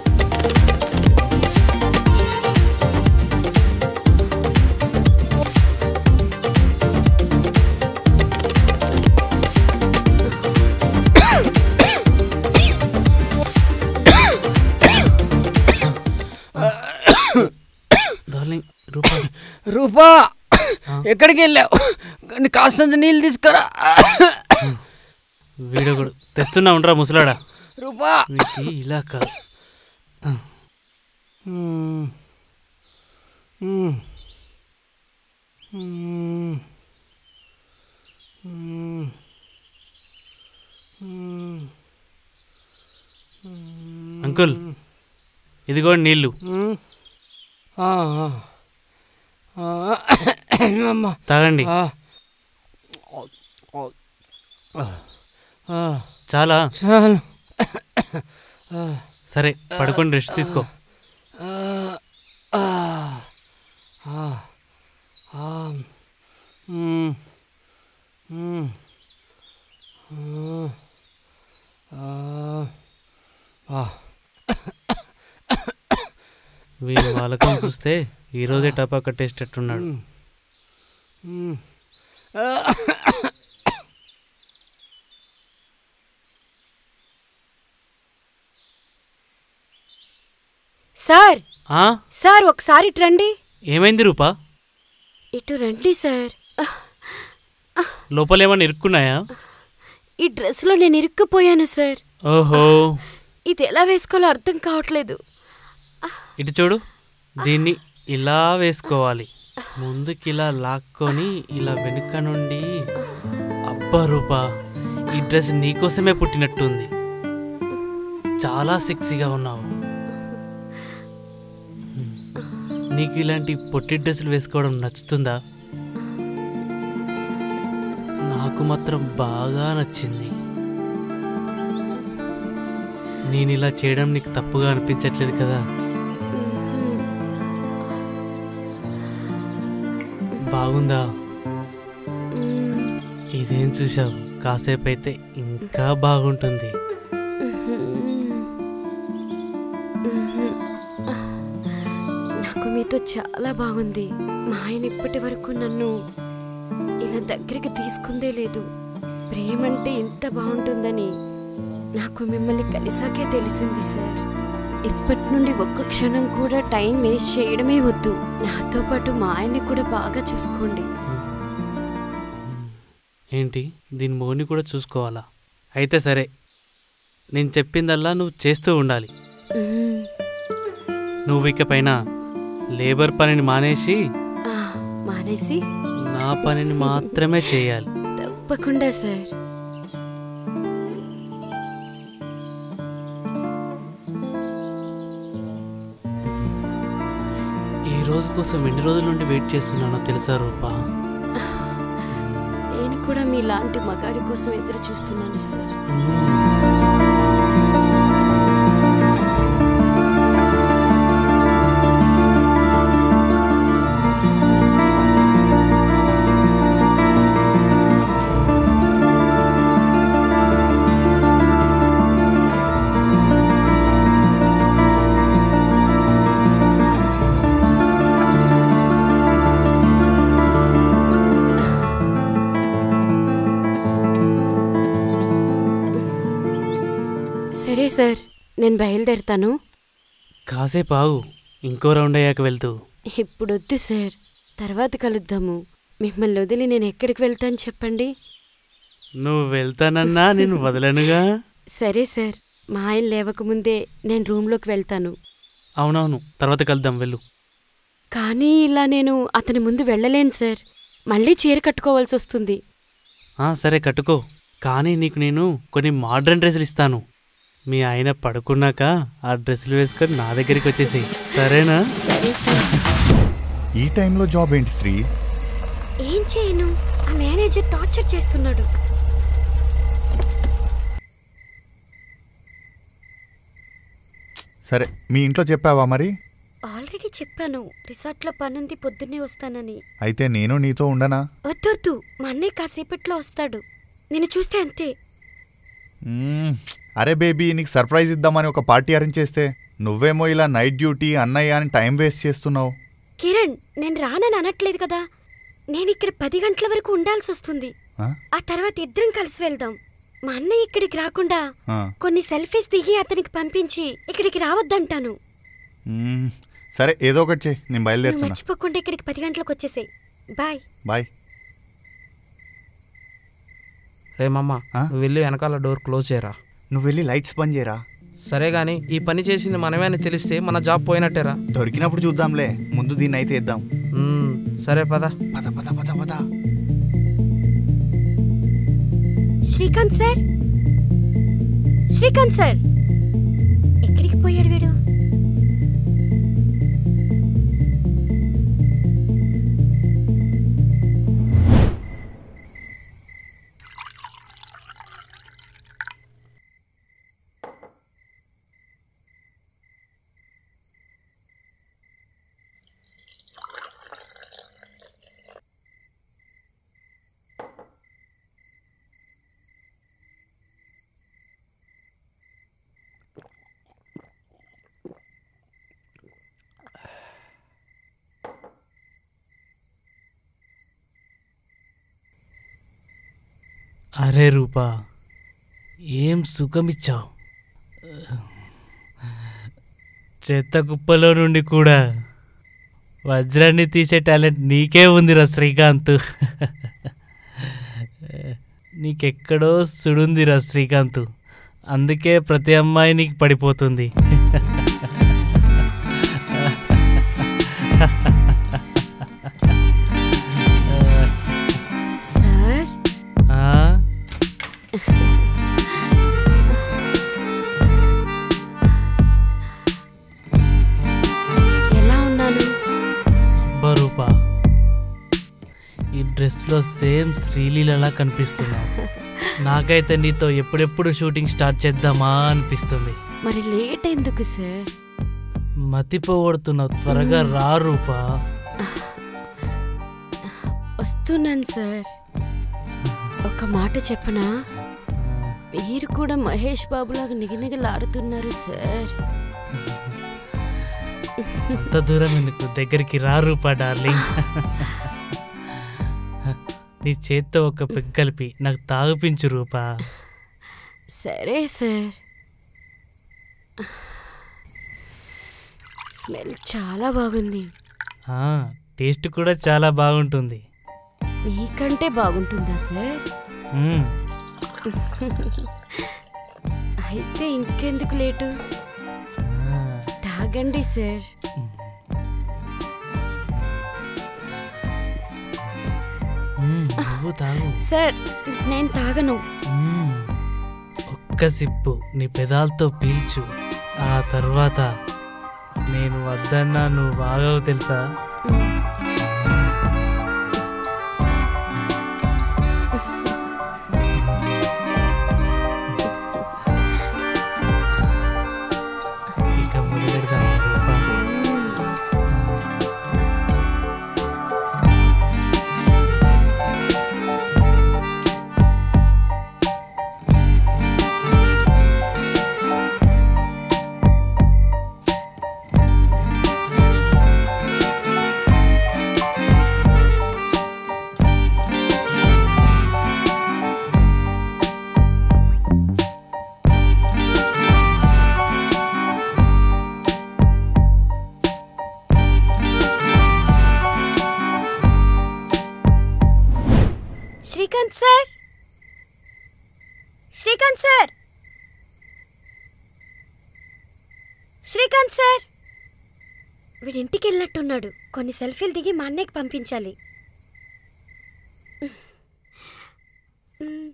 B: డార్లింగ్ రూపా
E: రూపా ఎక్కడికి వెళ్ళావు కానీ కాస్తంత నీళ్ళు తీసుకురా
B: వీడొకడు తెస్తున్నా ఉండరా ముసలాడా
E: రూపా
B: వీడికి ఇలా కాదు
E: మ్మ్. మ్మ్. మ్మ్. మ్మ్. మ్మ్.
B: అంకుల్ ఇదిగో నీళ్ళు
E: మ్మ్. ఆ, ఆ. ఆ, అమ్మ.
B: తాగండి
E: ఆ. ఆ,
B: చాలా
E: చాలు ఆ,
B: సరే పడుకొని రెస్ట్ తీసుకో
E: ఆ, ఆ, ఆ, ఆ, మ్మ్. మ్మ్. ఆ, ఆ,
B: వీడి వాళ్ళకం చూస్తే ఈరోజే టపా కట్టేసేటట్టున్నాడు
E: మ్మ్.
A: సార్
B: ఆ
A: సార్ ఒకసారి ఇటు రండి
B: ఏమైంది రూపా
A: ఇటు రండి సార్
B: లోపలేమన్నా ఇరుక్కున్నాయా
A: ఈ డ్రెస్లో నేను ఇరుక్కుపోయాను సార్
B: ఓహో
A: ఇది ఎలా వేసుకోవాలో అర్థం కావట్లేదు
B: ఇటు చూడు దీన్ని ఇలా వేసుకోవాలి ముందుకి ఇలా లాక్కొని ఇలా వెనుక నుండి అబ్బా రూపా ఈ డ్రెస్ నీకోసమే పుట్టినట్టుంది చాలా సెక్సీగా ఉన్నావు హ్మ్. నీకు ఇలాంటి పొట్టి డ్రెస్సులు వేసుకోవడం నచ్చుతుందా నాకు మాత్రం బాగా నచ్చింది నేను ఇలా చేయడం నీకు తప్పుగా అనిపించట్లేదు కదా బాగుందా
A: మ్మ్.
B: ఇదేం చూసావు కాసేపు అయితే ఇంకా బాగుంటుంది
A: నాకు మీతో చాలా బాగుంది మా ఆయన ఇప్పటి వరకు నన్ను ఇలా దగ్గరికి తీసుకుందే లేదు ప్రేమంటే ఇంత బాగుంటుందని నాకు మిమ్మల్ని కలిసాకే తెలిసింది సార్ ఇప్పటి నుండి ఒక్క క్షణం కూడా టైం వేస్ట్ చేయడమే వద్దు నాతో పాటు మా ఆయన్ని కూడా బాగా చూసుకోండి
B: ఏంటి దీని మోని కూడా చూసుకోవాలా అయితే సరే నేను చెప్పిందల్లా నువ్వు చేస్తూ ఉండాలి
A: మ్మ్.
B: నువ్వు ఇక పైన లేబర్ పనిని మానేసి
A: ఆ, మానేసి
B: నా పనిని మాత్రమే చేయాలి
A: తప్పకుండా సార్
B: ఈ రోజు కోసం ఎన్ని రోజుల నుండి వెయిట్ చేస్తున్నానో తెలుసా రూపా
A: నేను కూడా మీలాంటి మగాడి కోసం ఎదురు చూస్తున్నాను సార్ సరే సార్ నేను బయలుదేరుతాను
B: కాసేపు ఆగు ఇంకో రౌండ్ అయ్యాక వెళ్తూ
A: ఇప్పుడు వద్దు సార్ తర్వాత కలుద్దాము మిమ్మల్ని వదిలి నేను ఎక్కడికి వెళ్తాను చెప్పండి
B: నువ్వు వెళ్తానన్నా నేను వదలనుగా
A: సరే సార్ మా ఆయన లేవకముందే నేను రూమ్లోకి వెళ్తాను
B: అవునవును తర్వాత కలుద్దాం వెళ్ళు
A: కానీ ఇలా నేను అతని ముందు వెళ్ళలేను సార్ మళ్ళీ చీర కట్టుకోవాల్సి వస్తుంది
B: ఆ, సరే కట్టుకో కానీ నీకు నేను కొన్ని మోడ్రన్ డ్రెస్సులు ఇస్తాను మీ ఆయన పడుకున్నాక ఆ డ్రెస్సులు వేసుకొని నా దగ్గరికి వచ్చేసేయి సరేనా
A: సరే సార్
C: ఈ టైంలో జాబ్ ఏంటి శ్రీ
A: ఏం చేయను ఆ మేనేజర్ టార్చర్ చేస్తున్నాడు
C: సరే మీ ఇంట్లో చెప్పావా మరి
A: ఆల్రెడీ చెప్పాను రిసార్ట్లో పనుంది పొద్దున్నే వస్తానని
C: అయితే నేను నీతో ఉండనా
A: వద్దొద్దు మా అన్నయ్య కాసేపట్లో వస్తాడు నేను చూస్తే అంతే
C: మ్మ్. అరే బేబీ నీకు సర్ప్రైజ్ ఇద్దామని ఒక పార్టీ అరేంజ్ చేస్తే నువ్వేమో ఇలా నైట్ డ్యూటీ అన్నయ్య అని టైం వేస్ట్ చేస్తున్నావు
A: కిరణ్ నేను రానని అనట్లేదు కదా నేను ఇక్కడ పది గంటల వరకు ఉండాల్సి వస్తుంది
C: ఆ?
A: ఆ తర్వాత ఇద్దరం కలిసి వెళ్దాం మా అన్నయ్య ఇక్కడికి రాకుండా
C: ఆ.
A: కొన్ని సెల్ఫీస్ దిగి అతనికి పంపించి ఇక్కడికి రావద్దంటాను
C: మ్మ్. సరే ఏదో ఒకటి చేయి నేను
A: నువ్వు
C: బయలుదేరుతున్నా
A: మర్చిపోకుండా ఇక్కడికి పది గంటలకు వచ్చేసాయి బాయ్
C: బాయ్
D: రే మమ్మ
C: ఆ?
D: నువ్వు వెళ్ళి వెనకాల డోర్ క్లోజ్ చేయరా
C: నువ్వు వెళ్ళి లైట్స్ బంద్ చేయరా
D: సరే గాని ఈ పని చేసింది మనమే అని తెలిస్తే మన జాబ్ పోయినట్టేరా
C: దొరికినప్పుడు చూద్దాంలే ముందు దీన్ని అయితే ఇద్దాం
D: మ్మ్, సరే పద
C: పద పద పద పద
A: శ్రీకాంత్ సార్ శ్రీకాంత్ సార్ ఎక్కడికి పోయాడు వీడు
B: అరే రూపా ఏం సుఖమిచ్చావు చెత్త కుప్పలో నుండి కూడా వజ్రాన్ని తీసే టాలెంట్ నీకే ఉందిరా శ్రీకాంత్ నీకెక్కడో సుడుందిరా శ్రీకాంత్ అందుకే ప్రతి అమ్మాయి నీకు పడిపోతుంది
A: సార్
B: ఆ?
A: ఎలా ఉన్నాను
B: అబ్బా రూపా ఈ డ్రెస్లో సేమ్ శ్రీలీలలా కనిపిస్తున్నావు నాకైతే నీతో ఎప్పుడెప్పుడు షూటింగ్ స్టార్ట్ చేద్దామా అనిపిస్తుంది
A: మరి లేట్ ఎందుకు సార్
B: మతిపోగొడుతున్నావు త్వరగా రా రూపా
A: వస్తున్నాను సార్ ఒక మాట చెప్పనా మీరు కూడా మహేష్ బాబులాగా నిగనిగలాడుతున్నారు సార్
B: అంత దూరం ఎందుకు దగ్గరికి రా రూపా డార్లింగ్ నీ చేత్తో ఒక పెగ్ కలిపి నాకు తాగిపించు రూపా
A: సరే సార్ స్మెల్ చాలా బాగుంది
B: ఆ, టేస్ట్ కూడా చాలా బాగుంటుంది
A: మీకంటే బాగుంటుందా సార్
B: మ్మ్.
A: అయితే ఇంకెందుకు లేటు
B: ఆ,
A: తాగండి సార్
B: మ్మ్, నువ్వు తాగు
A: సార్ నేను తాగను
B: మ్మ్. ఒక్క సిప్పు నీ పెదాలతో పీల్చు ఆ తర్వాత నేను వద్దన్నా నువ్వు బాగావు తెలుసా ఇక మొదలెడదాం Rupa.
A: Srikanth sir Srikanth sir Srikanth sir వీడింటికి వెళ్ళినట్టున్నాడు కొన్ని సెల్ఫీలు దిగి మా అన్నయ్యకి పంపించాలి మ్.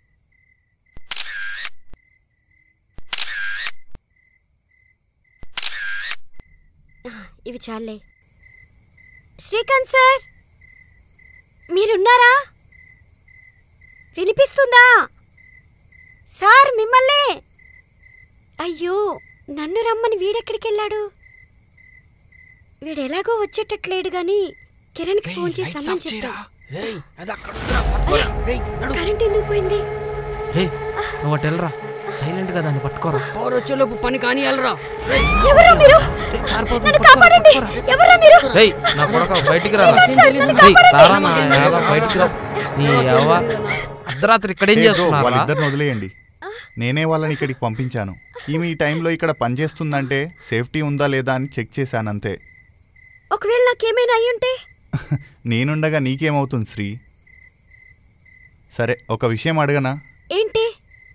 A: ఆ, ఇవి చాలే శ్రీకాంత్ సార్ మీరున్నారా వినిపిస్తుందా సార్ మిమ్మల్నే అయ్యో నన్ను రమ్మని వీడెక్కడికి వెళ్ళాడు వీడు ఎలాగో వచ్చేటట్లేడు గాని కిరణ్కి ఫోన్ చేసి రమ్మని చెప్తా
D: రేయ్, అది అక్కడ ఉందిరా, పట్టుకోరా. రేయ్, నడు.
A: కరెంట్ ఎందుకు పోయింది
D: రేయ్, నువ్వు అటు వెళ్ళరా సైలెంట్ గా దాన్ని పట్టుకోరా పవర్ వచ్చేలోపు పని కానియాలరా
A: ఎవరా మీరు నన్ను కాపాడండి ఎవరా మీరు
D: రేయ్ నా కొడక బయటికి రా
A: శ్రీకాంత్ సార్, నన్ను
D: రేయ్,
A: కాపాడండి.
D: రారా నా యావ, బయటికి రా నీ యావ. అర్ధరాత్రి ఇక్కడ ఏం
C: ఏ బ్రో,
D: చేస్తున్నారా
C: వాళ్ళిద్దరిని వదిలేయండి నేనే వాళ్ళని ఇక్కడికి పంపించాను ఈమె ఈ టైంలో ఇక్కడ పనిచేస్తుందంటే సేఫ్టీ ఉందా లేదా అని చెక్ చేశాను అంతే
A: ఒకవేళ నాకేమైనా అయ్యుంటే
C: నేనుండగా నీకేమవుతుంది శ్రీ సరే ఒక విషయం అడగనా
A: ఏంటి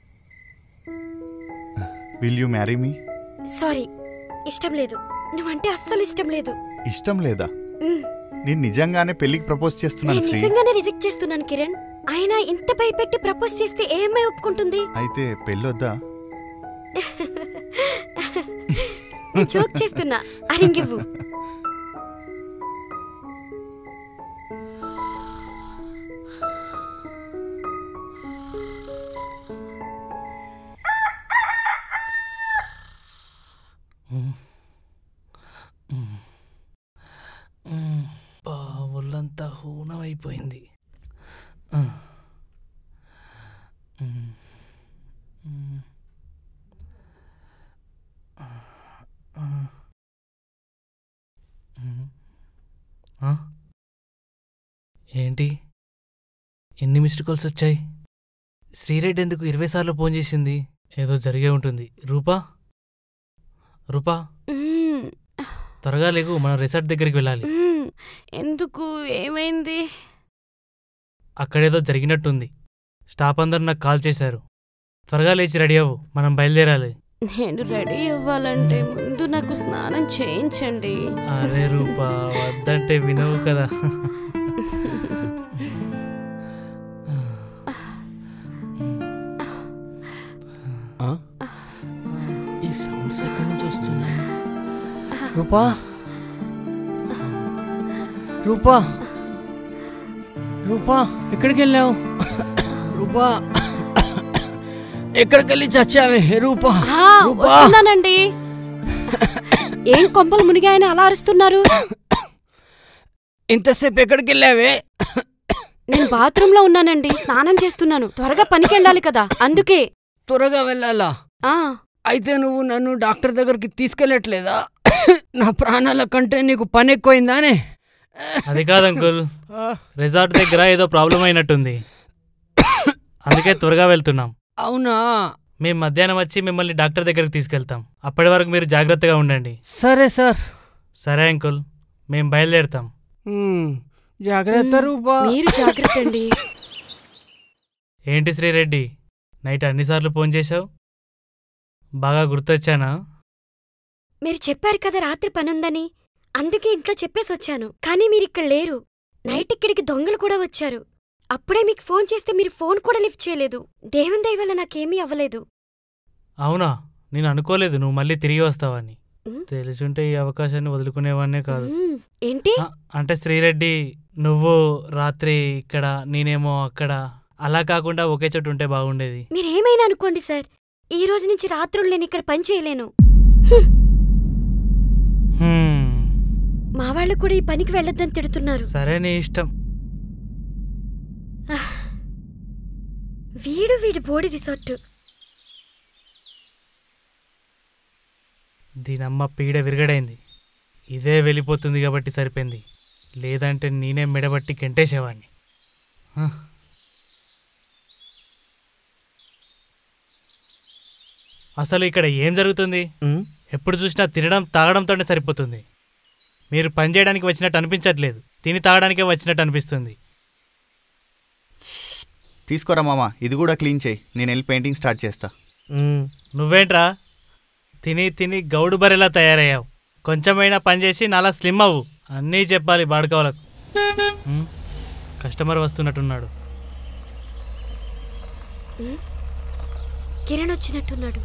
C: will you marry me
A: sorry ఇష్టం లేదు నువ్వంటే అస్సలు ఇష్టం లేదు
C: ఇష్టం లేదా
A: మ్,
C: నేను నిజంగానే పెళ్లికి ప్రపోజ్ చేస్తున్నాను
A: నేను
C: శ్రీ
A: నిజంగానే రిజెక్ట్ చేస్తున్నాను కిరణ్ ఆయన ఇంత భయపెట్టి ప్రపోజ్ చేస్తే ఏమై ఒప్పుకుంటుంది
C: అయితే పెళ్ళొద్దా
A: నేను జోక్ చేస్తున్నా అరింగివ్వు
B: మ్మ్. బా ఒళ్ళంతా హూనం అయిపోయింది ఆ. మ్మ్. మ్మ్. ఆ. ఆ. మ్మ్. ఆ? ఏంటి ఎన్ని మిస్డ్ కాల్స్ వచ్చాయి శ్రీరెడ్డి ఎందుకు ఇరవై సార్లు ఫోన్ చేసింది ఏదో జరిగే ఉంటుంది రూపా రూపా
A: మ్మ్.
B: త్వరగా లేకు మనం రిసార్ట్ దగ్గరికి వెళ్ళాలి
A: మ్మ్. ఎందుకు ఏమైంది
B: అక్కడేదో జరిగినట్టుంది స్టాఫ్ అందరు నాకు కాల్ చేశారు త్వరగా లేచి రెడీ అవ్వు మనం బయలుదేరాలి
A: నేను రెడీ అవ్వాలంటే ముందు నాకు స్నానం చేయించండి
B: అరే రూపా వద్దంటే వినవు కదా
E: ఆ? ఈ సౌండ్స్ ఎక్కడి నుంచి వస్తున్నాయి రూపా రూపా రూపా ఎక్కడికి వెళ్ళావు రూపా ఎక్కడికి వెళ్ళి చచ్చావే రూపా
A: ఆ,
E: రూపా
A: వస్తున్నానండి ఏం కొంపలు మునిగాయని అలా అరుస్తున్నారు
E: ఇంతసేపు ఎక్కడికి వెళ్ళావే
A: నేను బాత్రూమ్ లో ఉన్నానండి స్నానం చేస్తున్నాను త్వరగా పనికి వెళ్ళాలి కదా అందుకే
E: త్వరగా వెళ్ళాలా
A: ఆ
E: అయితే నువ్వు నన్ను డాక్టర్ దగ్గరికి తీసుకెళ్ళట్లేదా నా ప్రాణాల కంటే నీకు పని ఎక్కువైందానే
B: అది కాదు అంకుల్ రిసార్ట్ దగ్గర ఏదో ప్రాబ్లం అయినట్టుంది అందుకే త్వరగా వెళ్తున్నాం
E: అవునా
B: మేము మధ్యాహ్నం వచ్చి మిమ్మల్ని డాక్టర్ దగ్గరికి తీసుకెళ్తాం అప్పటి వరకు మీరు జాగ్రత్తగా ఉండండి
E: సరే సార్
B: సరే అంకుల్ మేం బయలుదేరుతాం
E: ఉమ్, జాగ్రత్త రూపా
A: మీరు జాగ్రత్త అండి
B: ఏంటి శ్రీరెడ్డి నైట్ అన్నిసార్లు ఫోన్ చేశావు బాగా గుర్తొచ్చానా
A: మీరు చెప్పారు కదా రాత్రి పనుందని అందుకే ఇంట్లో చెప్పేసి వచ్చాను కానీ మీరు ఇక్కడ లేరు నైట్ ఇక్కడికి దొంగలు కూడా వచ్చారు అప్పుడే మీకు ఫోన్ చేస్తే మీరు ఫోన్ కూడా లిఫ్ట్ చేయలేదు దేవుని దయ వల్ల నాకేమీ అవ్వలేదు
B: అవునా నేను అనుకోలేదు నువ్వు మళ్ళీ తిరిగి వస్తావని
A: ఉమ్.
B: తెలిసుంటే ఈ అవకాశాన్ని వదులుకునేవాన్నే కాదు
A: మ్మ్. ఏంటి
B: ఆ, అంటే శ్రీరెడ్డి నువ్వు రాత్రి ఇక్కడ నేనేమో అక్కడ అలా కాకుండా ఒకే చోటు ఉంటే బాగుండేది
A: మీరేమైనా అనుకోండి సార్ ఈ రోజు నుంచి రాత్రులు నేను ఇక్కడ పని చేయలేను
B: హ్మ్,
A: మా వాళ్ళు కూడా ఈ పనికి వెళ్ళొద్దని తిడుతున్నారు
B: సరే నీ ఇష్టం
A: వీడు వీడి బోడి రిసార్ట్
B: దీనమ్మ పీడ విరగడైంది ఇదే వెళ్ళిపోతుంది కాబట్టి సరిపోయింది లేదంటే నేనే మెడబట్టి గెంటేసేవాడిని హ. అసలు ఇక్కడ ఏం జరుగుతుంది
D: ఉమ్,
B: ఎప్పుడు చూసినా తినడం తాగడంతోనే సరిపోతుంది మీరు పని చేయడానికి వచ్చినట్టు అనిపించట్లేదు తిని తాగడానికే వచ్చినట్టు అనిపిస్తుంది
C: తీసుకోరా మామ ఇది కూడా క్లీన్ చేయి నేను వెళ్ళి పెయింటింగ్ స్టార్ట్ చేస్తా
D: ఉమ్.
B: నువ్వేంట్రా తిని తిని గౌడు బరెలా తయారయ్యావు కొంచెమైనా పని చేసి నాలా స్లిమ్ అవ్వు అన్నీ చెప్పాలి బాడుకోవాలకు ఉమ్, కస్టమర్ వస్తున్నట్టున్నాడు
A: కిరణ్ వచ్చినట్టున్నాడు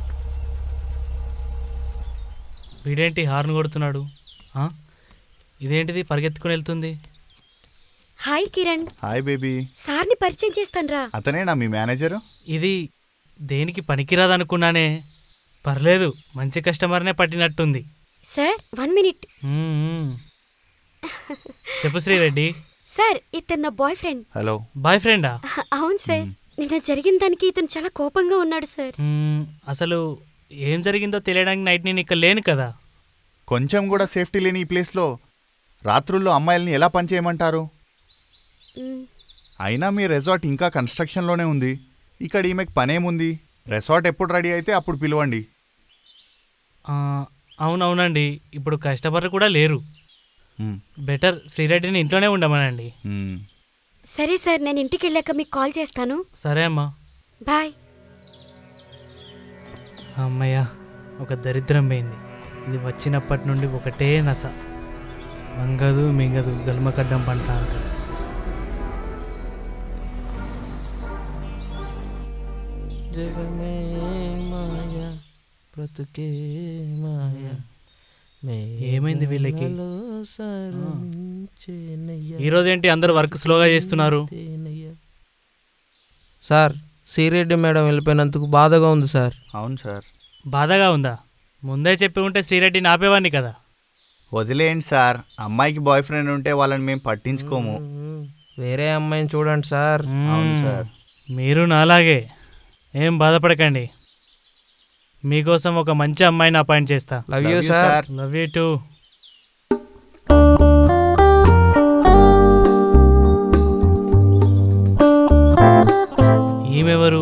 B: వీడేంటి హార్న్ కొడుతున్నాడు ఆ? ఇదేంటిది పరిగెత్తుకుని వెళ్తుంది
A: హాయ్ కిరణ్
C: హాయ్ బేబీ
A: సార్ని పరిచయం చేస్తాన్రా
C: అతనేనా మీ మేనేజరు
B: ఇది దేనికి పనికిరాదనుకున్నానే పర్లేదు మంచి కస్టమర్నే పట్టినట్టుంది
A: sir one minute
B: um, um. చెప్పు శ్రీరెడ్డి
A: సార్ ఇతను నా బాయ్ ఫ్రెండ్
C: హలో
B: బాయ్ ఫ్రెండా
A: అవును సార్ నిన్న జరిగిన దానికి ఇతను చాలా కోపంగా ఉన్నాడు సార్
B: మ్మ్, అసలు ఏం జరిగిందో తెలియడానికి నైట్ నేను ఇక్కడ లేను కదా
C: కొంచెం కూడా సేఫ్టీ లేని ఈ ప్లేస్లో రాత్రుల్లో అమ్మాయిల్ని ఎలా పనిచేయమంటారు
A: మ్,
C: అయినా మీ రెసార్ట్ ఇంకా కన్స్ట్రక్షన్లోనే ఉంది ఇక్కడ ఈమెకి పనేముంది రెసార్ట్ ఎప్పుడు రెడీ అయితే అప్పుడు పిలవండి
B: ఆ, అవునవునండి ఇప్పుడు కస్టమర్లు కూడా లేరు
C: మ్,
B: బెటర్ శ్రీరెడ్డిని ఇంట్లోనే ఉండమనండి
C: మ్.
A: సరే సార్ నేను ఇంటికి వెళ్ళాక మీకు కాల్ చేస్తాను
B: సరే అమ్మా
A: బాయ్
B: అమ్మయ్య ఒక దరిద్రం పోయింది ఇది వచ్చినప్పటి నుండి ఒకటే నస మంగదు మింగదు గల్మకడ్డం పంట అంటారు
D: జగమే మాయ బ్రతుకే మాయ
B: ఏమైంది వీళ్ళకి?
D: మేఘాలలో సరమించేనయ్య.
B: ఈరోజు ఏంటి అందరు వర్క్ స్లోగా చేస్తున్నారు
D: తేనయ్య. సార్ సిరెడ్డి మేడం వెళ్ళిపోయినందుకు బాధగా ఉంది సార్
C: అవును సార్
B: బాధగా ఉందా ముందే చెప్పి ఉంటే శ్రీరెడ్డిని ఆపేవాడిని కదా
C: వదిలేయండి సార్ అమ్మాయికి బాయ్ ఫ్రెండ్ ఉంటే వాళ్ళని మేము పట్టించుకోము
D: మ్మ్. వేరే అమ్మాయిని చూడండి సార్
C: అవును
B: మ్మ్.
C: సార్.
B: మీరు నాలాగే ఏం బాధపడకండి మీకోసం ఒక మంచి అమ్మాయిని అపాయింట్ చేస్తా
D: love you
C: Love you,
D: sir
C: sir.
B: Love you too ఈమెవరు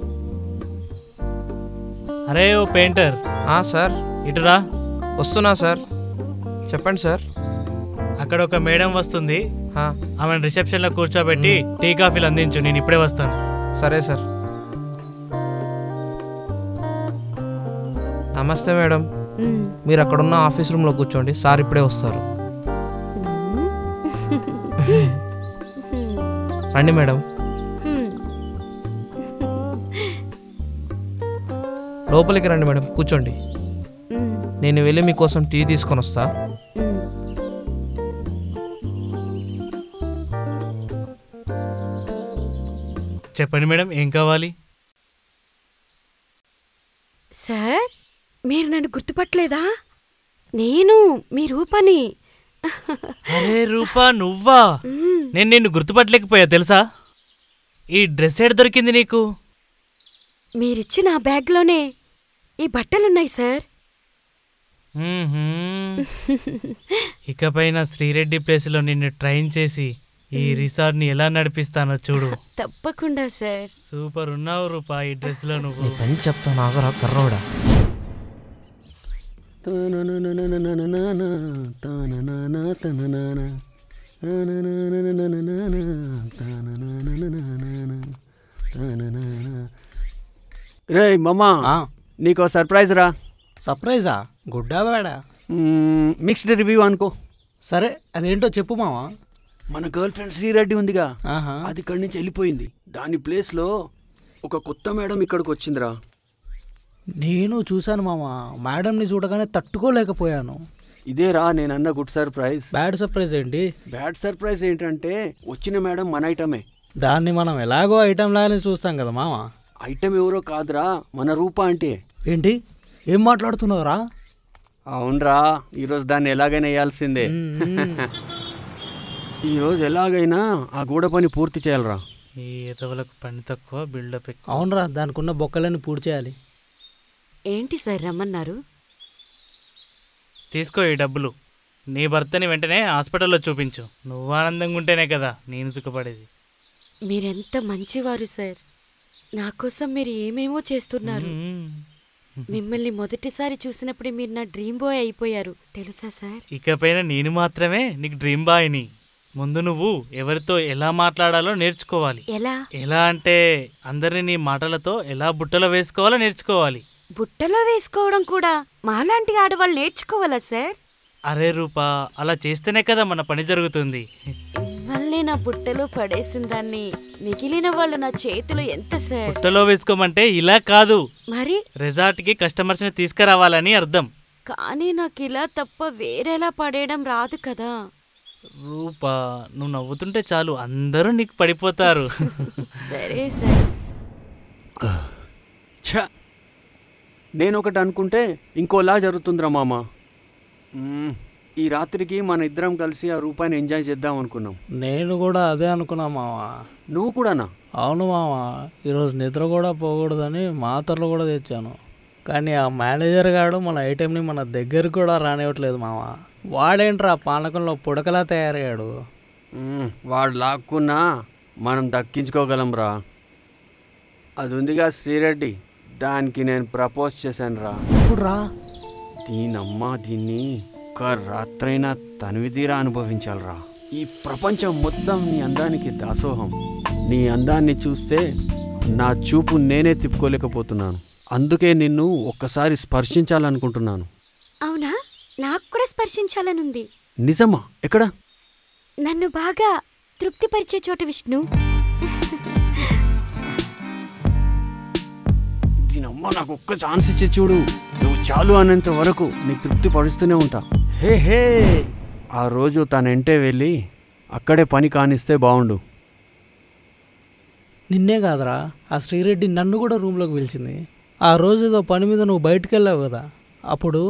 B: అరే ఓ పెయింటర్
D: ఆ, సార్
B: ఇటురా
D: వస్తున్నా సార్ చెప్పండి సార్
B: అక్కడ ఒక మేడం వస్తుంది
D: ఆ,
B: ఆమెను రిసెప్షన్లో కూర్చోబెట్టి టీ కాఫీలు అందించు నేను ఇప్పుడే వస్తాను
D: సరే సార్ నమస్తే మేడం
A: మ్,
D: మీరు అక్కడున్న ఆఫీస్ రూమ్లో కూర్చోండి సార్ ఇప్పుడే వస్తారు
A: మ్,
D: రండి మేడం
A: మ్.
D: లోపలికి రండి మేడం కూర్చోండి
A: మ్,
D: నేను వెళ్ళి మీకోసం టీ తీసుకొని వస్తా
A: మ్.
B: చెప్పండి మేడం ఏం కావాలి
A: సార్ మీరు నన్ను గుర్తుపట్టలేదా నేను మీ రూపని
B: అరే రూపా నువ్వా
A: మ్,
B: నేను నిన్ను గుర్తుపట్టలేకపోయా తెలుసా ఈ డ్రెస్ ఎక్కడ దొరికింది నీకు
A: మీరిచ్చిన ఆ బ్యాగ్లోనే ఈ బట్టలున్నాయి సార్
B: మ్మ్హ్మ్. ఇకపైన శ్రీరెడ్డి ప్లేస్లో నిన్ను ట్రైన్ చేసి ఈ రిసార్ట్ని ఎలా నడిపిస్తానో చూడు
A: తప్పకుండా సార్
B: సూపర్ ఉన్నావు రూపా ఈ డ్రెస్లో నువ్వు
D: నీ పని చెప్తాను ఆగరా కర్రోడా
E: తననననననననన, తననన, తననన, తనననననననన, తననననననన, తననన. రేయ్ మమ్మా
D: ఆ,
E: నీకో సర్ప్రైజ్ రా
D: సర్ప్రైజా గుడ్డా బేడా
E: మ్మ్, మిక్స్డ్ రివ్యూ అనుకో
D: సరే అదేంటో చెప్పు మావా
E: మన గర్ల్ ఫ్రెండ్ శ్రీరెడ్డి ఉందిగా
D: ఆహా
E: అది ఇక్కడి నుంచి వెళ్ళిపోయింది దాని ప్లేస్లో ఒక కొత్త మేడం ఇక్కడికి వచ్చిందిరా
D: నేను చూశాను మామ మేడంని చూడగానే తట్టుకోలేకపోయాను
E: ఇదేరా నేనన్న గుడ్ సర్ప్రైజ్
D: బ్యాడ్ సర్ప్రైజ్ ఏంటి
E: బ్యాడ్ సర్ప్రైజ్ ఏంటంటే వచ్చిన మేడం మన ఐటమే
D: దాన్ని మనం ఎలాగో ఐటెం లాగానే చూస్తాం కదా మామ
E: ఐటమ్ ఎవరో కాదురా మన రూప అంటే
D: ఏంటి ఏం మాట్లాడుతున్నావురా
E: అవునరా ఈరోజు దాన్ని ఎలాగైనా వేయాల్సిందే ఈరోజు ఎలాగైనా ఆ గూడ పని పూర్తి చేయాలరా
B: ఈ ఎదవలకు పని తక్కువ బిల్డప్ ఎక్కువ
D: అవునరా దానికి ఉన్న బొక్కలన్నీ పూర్తి చేయాలి
A: ఏంటి సార్ రమ్మన్నారు
B: తీసుకో ఈ డబ్బులు నీ భర్తని వెంటనే హాస్పిటల్లో చూపించు నువ్వు ఆనందంగా ఉంటేనే కదా నేను సుఖపడేది
A: మీరెంత మంచివారు సార్ నా కోసం మీరు ఏమేమో చేస్తున్నారు
B: మ్మ్.
A: మిమ్మల్ని మొదటిసారి చూసినప్పుడే మీరు నా డ్రీమ్ బాయ్ అయిపోయారు తెలుసా సార్
B: ఇకపైన నేను మాత్రమే నీకు డ్రీమ్ బాయ్ని ముందు నువ్వు ఎవరితో ఎలా మాట్లాడాలో నేర్చుకోవాలి
A: ఎలా
B: ఎలా అంటే అందరిని నీ మాటలతో ఎలా బుట్టలో వేసుకోవాలో నేర్చుకోవాలి
A: బుట్టలో వేసుకోవడం కూడా మాలాంటి ఆడవాళ్ళు నేర్చుకోవాలా సార్
B: అరే రూపా అలా చేస్తేనే కదా మన పని జరుగుతుంది
A: మళ్ళీ నా బుట్టలో పడేసిన దాన్ని మిగిలిన వాళ్ళు నా చేతిలో ఎంత సార్
B: బుట్టలో వేసుకోమంటే ఇలా కాదు
A: మరి
B: రిసార్ట్కి కస్టమర్స్ని తీసుకురావాలని అర్థం
A: కానీ నాకు ఇలా తప్ప వేరేలా పడేయడం రాదు కదా
B: రూపా నువ్వు నవ్వుతుంటే చాలు అందరూ నీకు పడిపోతారు
A: సరే సార్
E: ఛ నేను ఒకటి అనుకుంటే ఇంకోలా జరుగుతుందిరా మామ మ్మ్, ఈ రాత్రికి మన ఇద్దరం కలిసి ఆ రూపాయిని ఎంజాయ్ చేద్దాం అనుకున్నాం
D: నేను కూడా అదే అనుకున్నా మావా
E: నువ్వు కూడానా
D: అవును మావా ఈరోజు నిద్ర కూడా పోకూడదని మాత్రలు కూడా తెచ్చాను కానీ ఆ మేనేజర్ గాడు మన ఐటెంని మన దగ్గరికి కూడా రానివ్వట్లేదు మావా వాడేంట్రా పానకంలో పుడకలా తయారయ్యాడు
E: మ్మ్, వాడు లాక్కున్నా మనం దక్కించుకోగలం రా అది ఉందిగా శ్రీరెడ్డి దానికి నేను ప్రపోజ్ చేశాను రా
D: ఇప్పుడు రా
E: దీనమ్మ దీన్ని ఒక రాత్రైనా తనివితీరా అనుభవించాలిరా ఈ ప్రపంచం మొత్తం నీ అందానికి దాసోహం నీ అందాన్ని చూస్తే నా చూపు నేనే తిప్పుకోలేకపోతున్నాను అందుకే నిన్ను ఒక్కసారి స్పర్శించాలనుకుంటున్నాను
A: అవునా నాకు కూడా స్పర్శించాలనుంది
E: నిజమా ఎక్కడ
A: నన్ను బాగా తృప్తిపరిచే చోట విష్ణు
E: దీనమ్మ నాకు ఒక్క ఛాన్స్ ఇచ్చే చూడు నువ్వు చాలు అనేంత వరకు నీ తృప్తి పరుస్తూనే ఉంటా హే హే ఆ రోజు తన ఎంటే వెళ్ళి అక్కడే పని కానిస్తే బాగుండు
D: నిన్నే కాదురా ఆ శ్రీరెడ్డి నన్ను కూడా రూమ్లోకి పిలిచింది ఆ రోజు ఏదో పని మీద నువ్వు బయటికి వెళ్ళావు కదా అప్పుడు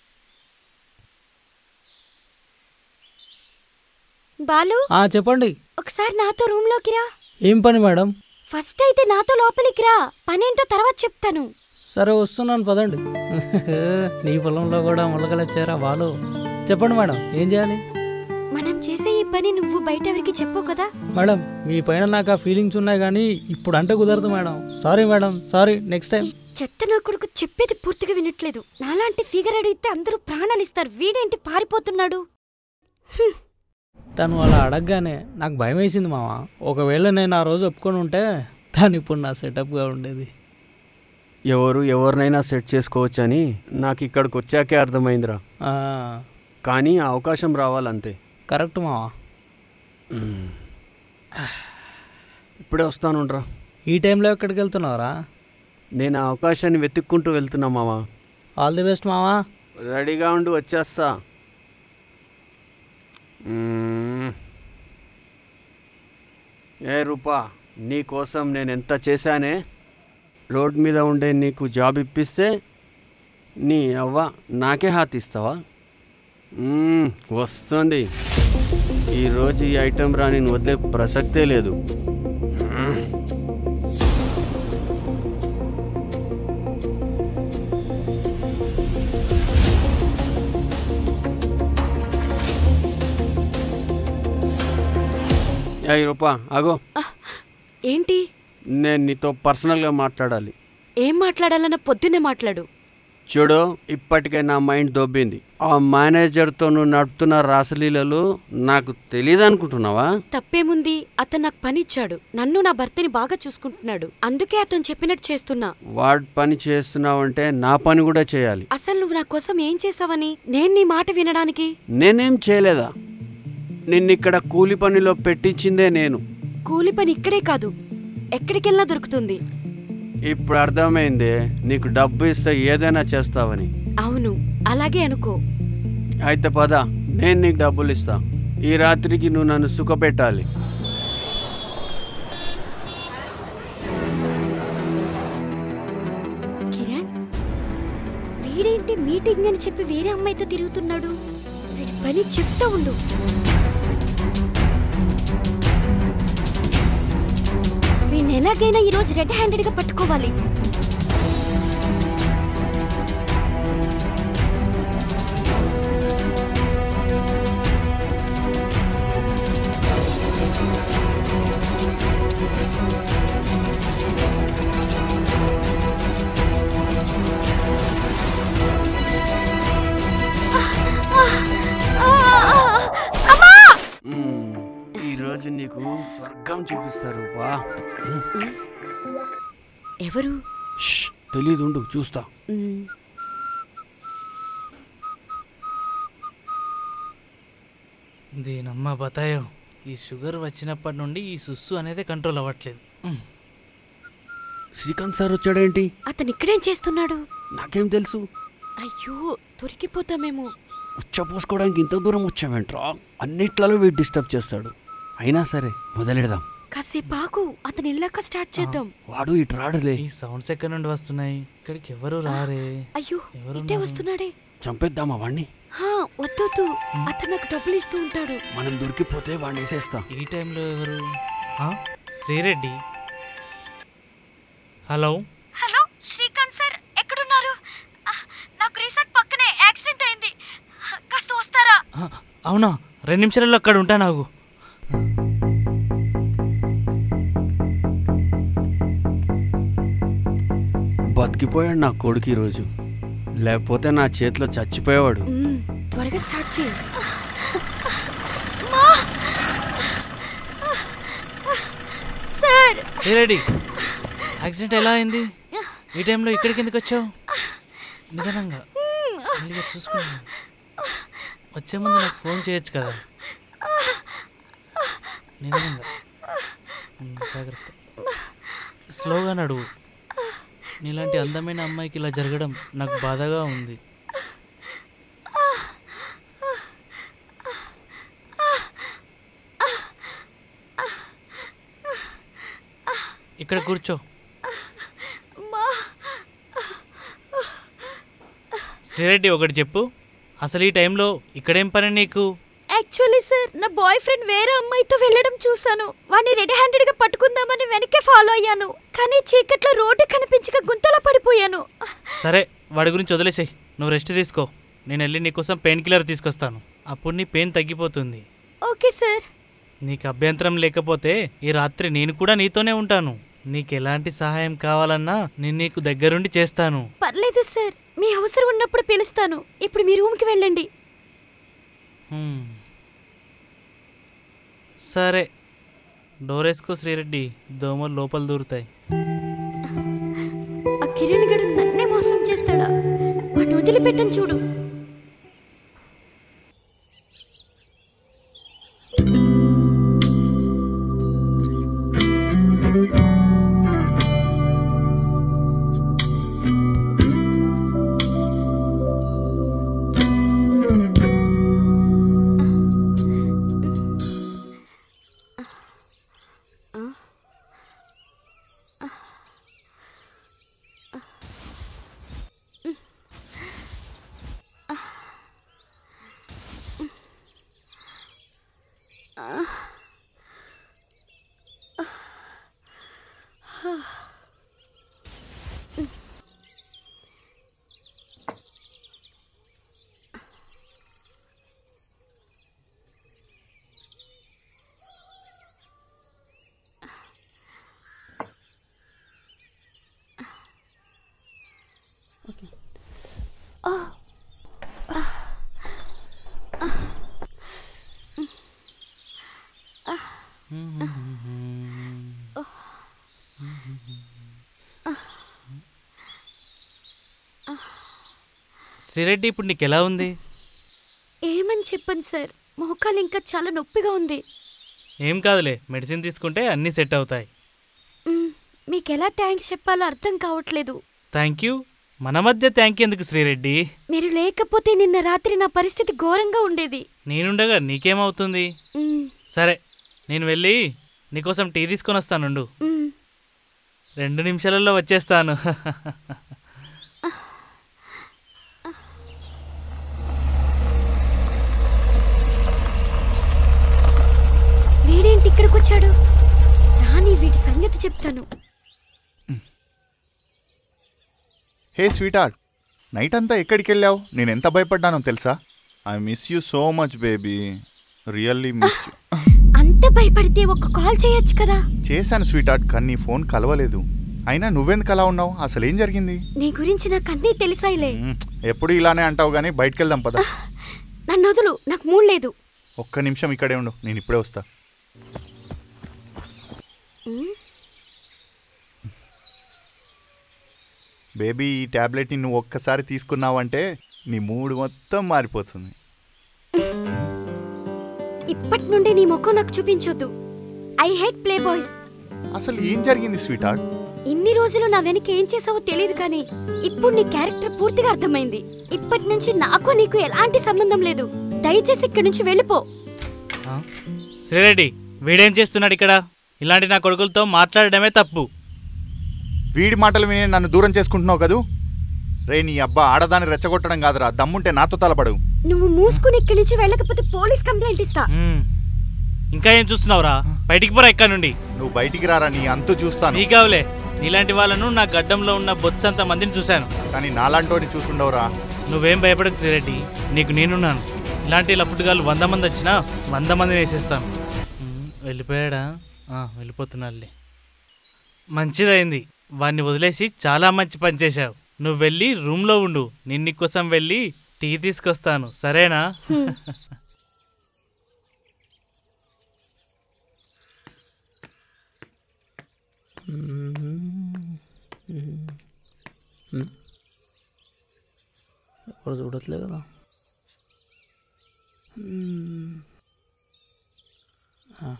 A: బాలు
D: ఆ చెప్పండి
A: ఒకసారి నాతో రూమ్ లోకి రా
D: ఏం పని మేడం
A: ఫస్ట్ అయితే నాతో లోపలికి రా పనేంటో తర్వాత చెప్తాను
D: సరే వస్తున్నాను పదండి నీ పొలంలో కూడా మొలకలొచ్చారా వాళ్ళు చెప్పండి మేడం ఏం చేయాలి
A: మనం చేసే ఈ పని నువ్వు బయట ఎవరికి చెప్పు కదా
D: మేడం మీ పైన నాకు ఆ ఫీలింగ్స్ ఉన్నాయి కానీ ఇప్పుడు అంటే కుదరదు madam sorry madam sorry next time
A: ఈ చెత్త నా కొడుకు చెప్పేది పూర్తిగా వినట్లేదు నాలాంటి ఫిగర్ అడిగితే అందరూ ప్రాణాలు ఇస్తారు వీడేంటి పారిపోతున్నాడు
D: తను అలా అడగగానే నాకు భయం వేసింది మామ ఒకవేళ నేను ఆ రోజు ఒప్పుకొని ఉంటే తను ఇప్పుడు నా సెటప్గా ఉండేది
E: ఎవరు ఎవరినైనా సెట్ చేసుకోవచ్చని నాకు ఇక్కడికి వచ్చాకే అర్థమైందిరా
D: ఆ,
E: కానీ ఆ అవకాశం రావాలంతే
D: కరెక్ట్ మామ
E: ఇప్పుడే వస్తానుండ్రా
D: ఈ టైంలో ఎక్కడికి వెళ్తున్నావురా
E: నేను ఆ అవకాశాన్ని వెతుక్కుంటూ వెళ్తున్నా మావా
D: ఆల్ ది బెస్ట్ మావా
E: రెడీగా ఉండి వచ్చేస్తా మ్మ్. ఏ రూపా నీ కోసం నేను ఎంత చేశానే రోడ్ మీద ఉండే నీకు జాబ్ ఇప్పిస్తే నీ అవ్వ నాకే హాత్ ఇస్తావా మ్మ్, వస్తుంది ఈరోజు ఈ ఐటెం రాని వదిలే ప్రసక్తే లేదు ఏ రూపా అగో
A: ఏంటి
E: నేను నీతో పర్సనల్గా మాట్లాడాలి
A: ఏం మాట్లాడాలన్న పొద్దున్నే మాట్లాడు
E: చూడు ఇప్పటికే నా మైండ్ దొబ్బింది ఆ మేనేజర్తో నువ్వు నడుపుతున్న రాసలీలలు నాకు తెలియదు అనుకుంటున్నావా
A: తప్పేముంది అతను నాకు పని ఇచ్చాడు నన్ను నా భర్తని బాగా చూసుకుంటున్నాడు అందుకే అతను చెప్పినట్టు చేస్తున్నా
E: వాడు పని చేస్తున్నావంటే నా పని కూడా చేయాలి
A: అసలు నువ్వు నా కోసం ఏం చేసావని నేను నీ మాట వినడానికి
E: నేనేం చేయలేదా నిన్నిక్కడ కూలి పనిలో పెట్టించిందే నేను
A: కూలి పని ఇక్కడే కాదు ఎక్కడికెళ్ళినా దొరుకుతుంది
E: ఇప్పుడు అర్థమైంది నీకు డబ్బు ఇస్తే ఏదైనా చేస్తావని
A: అవును అలాగే అనుకో
E: అయితే పద నేను నీకు డబ్బులు ఇస్తా ఈ రాత్రికి నువ్వు నన్ను సుఖపెట్టాలి
A: కిరణ్ వీడేంటి మీటింగ్ అని చెప్పి వేరే అమ్మాయితో తిరుగుతున్నాడు వీడి పని చెప్తా ఉండు వీడిని ఎలాగైనా ఈరోజు రెడ్ హ్యాండెడ్ గా పట్టుకోవాలి
E: మ్మ్. ఈరోజు నీకు స్వర్గం చూపిస్తారు బా
A: ఎవరు
E: ష్, తెలీదుండు చూస్తా
A: మ్,
B: దీనమ్మ బతాయో ఈ షుగర్ వచ్చినప్పటి నుండి ఈ సుస్సు అనేది కంట్రోల్ అవ్వట్లేదు ఉమ్.
E: శ్రీకాంత్ సార్ వచ్చాడేంటి
A: అతను ఇక్కడేం చేస్తున్నాడు
E: నాకేం తెలుసు
A: అయ్యో దొరికిపోతామేమో
E: ఉచ్చ పోసుకోవడానికి ఇంత దూరం వచ్చావేంట్రా అన్నిట్లలో వీడు డిస్టర్బ్ చేస్తాడు అయినా సరే మొదలెడదాం
A: కాసేపు ఆగు అతను వెళ్ళాక స్టార్ట్ చేద్దాం
E: వాడు ఇటు రాడులే
B: ఈ సౌండ్స్ ఎక్కడి నుండి వస్తున్నాయి ఇక్కడికి ఎవరు రారే
A: అయ్యో
B: ఎవరున్నారు?
A: ఇట్టే వస్తున్నాడే
E: చంపేద్దామా వాడిని
A: హా వద్దొద్దు అతను నాకు డబ్బులు ఇస్తూ ఉంటాడు
E: మనం దొరికిపోతే వాడిని వేసేస్తా
B: ఈ టైంలో ఎవరు ఆ? Sri Reddy hello
A: hello Srikanth sir ఎక్కడున్నారు ఆ, నాకు రిసార్ట్ పక్కనే యాక్సిడెంట్ అయింది కాస్త వస్తారా
B: ఆ, అవునా రెండు నిమిషాలలో అక్కడ ఉంటా నాకు
E: బతికిపోయాడు నా కొడుకు ఈరోజు లేకపోతే నా చేతిలో చచ్చిపోయేవాడు
A: మ్మ్, త్వరగా స్టార్ట్ చేయి సార్
B: శ్రీరెడ్డి యాక్సిడెంట్ ఎలా అయింది ఈ టైంలో ఇక్కడికి ఎందుకు వచ్చావు నిదానంగా మెల్లిగా చూసుకున్నాను వచ్చే ముందు నాకు ఫోన్ చేయొచ్చు కదా నిదానంగా ఉమ్, జాగ్రత్త స్లోగా నడువు నీలాంటి అందమైన అమ్మాయికి ఇలా జరగడం నాకు బాధగా ఉంది ఇక్కడ కూర్చో శ్రీరెడ్డి ఒకటి చెప్పు అసలు ఈ టైంలో ఇక్కడేం పని నీకు
A: యాక్చువల్లీ సార్ నా బాయ్ ఫ్రెండ్ వేరే అమ్మాయితో వెళ్ళడం చూశాను వాడిని రెడ్ హ్యాండెడ్ గా పట్టుకుందామని వెనకే ఫాలో అయ్యాను కానీ చీకట్లో రోడ్డు కనిపించక గుంతలో పడిపోయాను
B: సరే వాడి గురించి వదిలేసేయ్ నువ్వు రెస్ట్ తీసుకో నేను వెళ్ళి నీకోసం పెయిన్ కిల్లర్ తీసుకొస్తాను అప్పుడు నీ పెయిన్ తగ్గిపోతుంది
A: ఓకే సార్
B: నీకు అభ్యంతరం లేకపోతే ఈ రాత్రి నేను కూడా నీతోనే ఉంటాను నీకు ఎలాంటి సహాయం కావాలన్నా నేను నీకు దగ్గరుండి చేస్తాను
A: పర్లేదు సార్ మీ అవసరం ఉన్నప్పుడు పిలుస్తాను ఇప్పుడు మీ రూమ్కి వెళ్ళండి
B: హ్మ్. సరే డోరేసుకో శ్రీరెడ్డి దోమలు లోపల దూరుతాయి
A: ఆ కిరణ్ గడు నన్నే మోసం చేస్తాడా వాడిని వదిలిపెట్టని చూడు
B: శ్రీరెడ్డి ఇప్పుడు నీకు ఎలా ఉంది
A: ఏమని చెప్పండి సార్ మోకాలు ఇంకా చాలా నొప్పిగా ఉంది
B: ఏం కాదులే మెడిసిన్ తీసుకుంటే అన్నీ సెట్ అవుతాయి
A: మ్, మీకు ఎలా థ్యాంక్స్ చెప్పాలో అర్థం కావట్లేదు
B: థ్యాంక్ యూ మన మధ్య థ్యాంక్ యూ ఎందుకు శ్రీరెడ్డి
A: మీరు లేకపోతే నిన్న రాత్రి నా పరిస్థితి ఘోరంగా ఉండేది
B: నేనుండగా నీకేమవుతుంది
A: మ్,
B: సరే నేను వెళ్ళి నీకోసం టీ తీసుకొని వస్తానుండు
A: మ్.
B: రెండు నిమిషాలలో వచ్చేస్తాను
A: వీడేంటి ఇక్కడికి వచ్చాడు రాని వీటి సంగతి చెప్తాను
C: హే స్వీట్ ఆర్ట్ నైట్ అంతా ఎక్కడికి వెళ్ళావు నేను ఎంత భయపడ్డానో తెలుసా I miss you so much baby really miss you
A: అంత భయపడితే ఒక కాల్ చేయొచ్చు కదా
C: చేశాను స్వీట్ ఆర్ట్ కానీ నీ ఫోన్ కలవలేదు అయినా నువ్వెందుకు అలా ఉన్నావు అసలు ఏం జరిగింది
A: నీ గురించి నాకు అన్నీ తెలిసాయిలే
C: మ్, ఎప్పుడు ఇలానే అంటావు కానీ బయటికి వెళ్దాం పద
A: నన్ను వదులు నాకు మూడ్ లేదు
C: ఒక్క నిమిషం ఇక్కడే ఉండు నేను ఇప్పుడే వస్తా
A: మ్,
C: బేబీ ఈ ట్యాబ్లెట్ని నువ్వు ఒక్కసారి తీసుకున్నావంటే నీ మూడు మొత్తం మారిపోతుంది
A: ఇప్పటి నుండి నీ ముఖం నాకు చూపించొద్దు ఐ హేట్ ప్లే బాయ్స్
C: అసలు ఏం జరిగింది స్వీట్ ఆర్ట్
A: ఇన్ని రోజులు నా వెనక ఏం చేసావో తెలియదు కానీ ఇప్పుడు నీ క్యారెక్టర్ పూర్తిగా అర్థమైంది ఇప్పటి నుంచి నాకు నీకు ఎలాంటి సంబంధం లేదు దయచేసి ఇక్కడి నుంచి వెళ్ళిపో
B: ఆ? శ్రీరెడ్డి వీడేం చేస్తున్నాడు ఇక్కడ ఇలాంటి నా కొడుకులతో మాట్లాడడమే తప్పు
C: వీడి మాటలు విని నన్ను దూరం చేసుకుంటున్నావు కదూ రే నీ అబ్బా ఆడదాన్ని రెచ్చగొట్టడం కాదురా దమ్ముంటే నాతో తలపడు
A: నువ్వు మూసుకుని ఇక్కడి నుంచి వెళ్ళకపోతే పోలీస్ కంప్లైంట్ ఇస్తా
B: మ్మ్. ఇంకా ఏం చూస్తున్నావురా బయటికి పోరా ఇక్కడ నుండి
C: నువ్వు బయటికి రారా నీ అంతు చూస్తాను
B: నీకావులే నీలాంటి వాళ్ళను నా గడ్డంలో ఉన్న బొచ్చంత మందిని చూశాను
C: కానీ నాలాంటోని చూసుండవురా
B: నువ్వేం భయపడకు శ్రీరెడ్డి నీకు నేనున్నాను ఇలాంటి లఫుట్టుగాళ్ళు వంద మంది వచ్చినా వంద మందిని వేసేస్తాను మ్మ్, వెళ్ళిపోయాడా ఆ, వెళ్ళిపోతున్నాడులే మంచిదైంది వాడిని వదిలేసి చాలా మంచి పని చేశావు నువ్వు వెళ్ళి రూమ్లో ఉండు నేను నీకోసం వెళ్ళి టీ తీసుకొస్తాను సరేనా
D: ఎవరు చూడట్లే కదా మ్మ్. ఆ.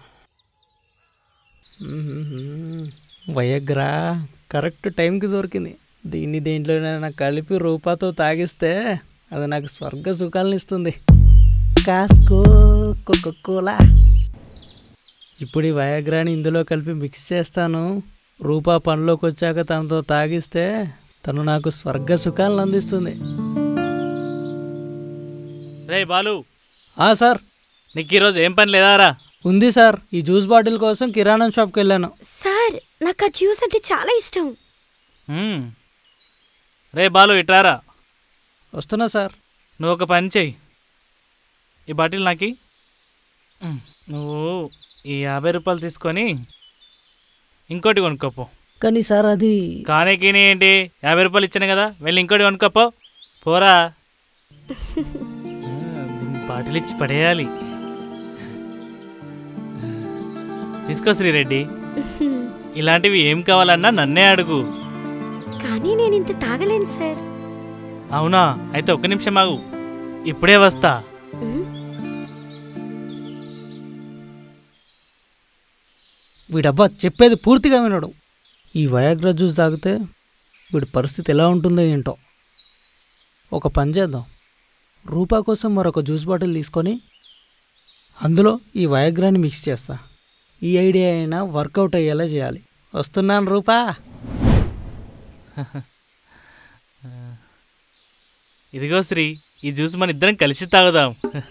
D: మ్మ్. వయగ్రా కరెక్ట్ టైంకి దొరికింది దీన్ని దేంట్లోనైనా కలిపి రూపాతో తాగిస్తే అది నాకు స్వర్గ సుఖాలను ఇస్తుంది కాస్కో కోలా ఇప్పుడు ఈ వయగ్రాని ఇందులో కలిపి మిక్స్ చేస్తాను రూపా పనిలోకి వచ్చాక తనతో తాగిస్తే తను నాకు స్వర్గ సుఖాలను అందిస్తుంది
B: రే బాలు
D: ఆ సార్
B: నీకు ఈరోజు ఏం పని లేదారా
D: ఉంది సార్ ఈ జ్యూస్ బాటిల్ కోసం కిరాణా షాప్కి వెళ్ళాను
A: సార్ నాకు ఆ జ్యూస్ అంటే చాలా ఇష్టం
B: మ్మ్. రే బాలు ఇట్రారా
D: వస్తున్నా సార్
B: నువ్వు ఒక పని చెయ్యి ఈ బాటిల్ నాకి మ్మ్. నువ్వు ఈ యాభై రూపాయలు తీసుకొని ఇంకోటి కొనుక్కోపో
D: కానీ సార్ అది
B: కానీ కీని ఏంటి యాభై రూపాయలు ఇచ్చాను కదా వెళ్ళి ఇంకోటి కొనుక్కోపో పోరా ఆ, దీన్ని బాటిల్ ఇచ్చి పడేయాలి తీసుకో శ్రీరెడ్డి ఇలాంటివి ఏం కావాలన్నా నన్నే అడుగు
A: కానీ నేను ఇంత తాగలేను సార్
B: అవునా అయితే ఒక్క నిమిషం ఆగు ఇప్పుడే వస్తా
A: మ్,
D: వీడబ్బా చెప్పేది పూర్తిగా వినడు ఈ వయాగ్రా జ్యూస్ తాగితే వీడి పరిస్థితి ఎలా ఉంటుందో ఏంటో ఒక పని చేద్దాం రూపా కోసం మరొక జ్యూస్ బాటిల్ తీసుకొని అందులో ఈ వయాగ్రాని మిక్స్ చేస్తా ఈ ఐడియా అయినా వర్కౌట్ అయ్యేలా చేయాలి వస్తున్నాను రూపా
B: ఇదిగో శ్రీ ఈ జ్యూస్ మన ఇద్దరం కలిసి తాగుదాం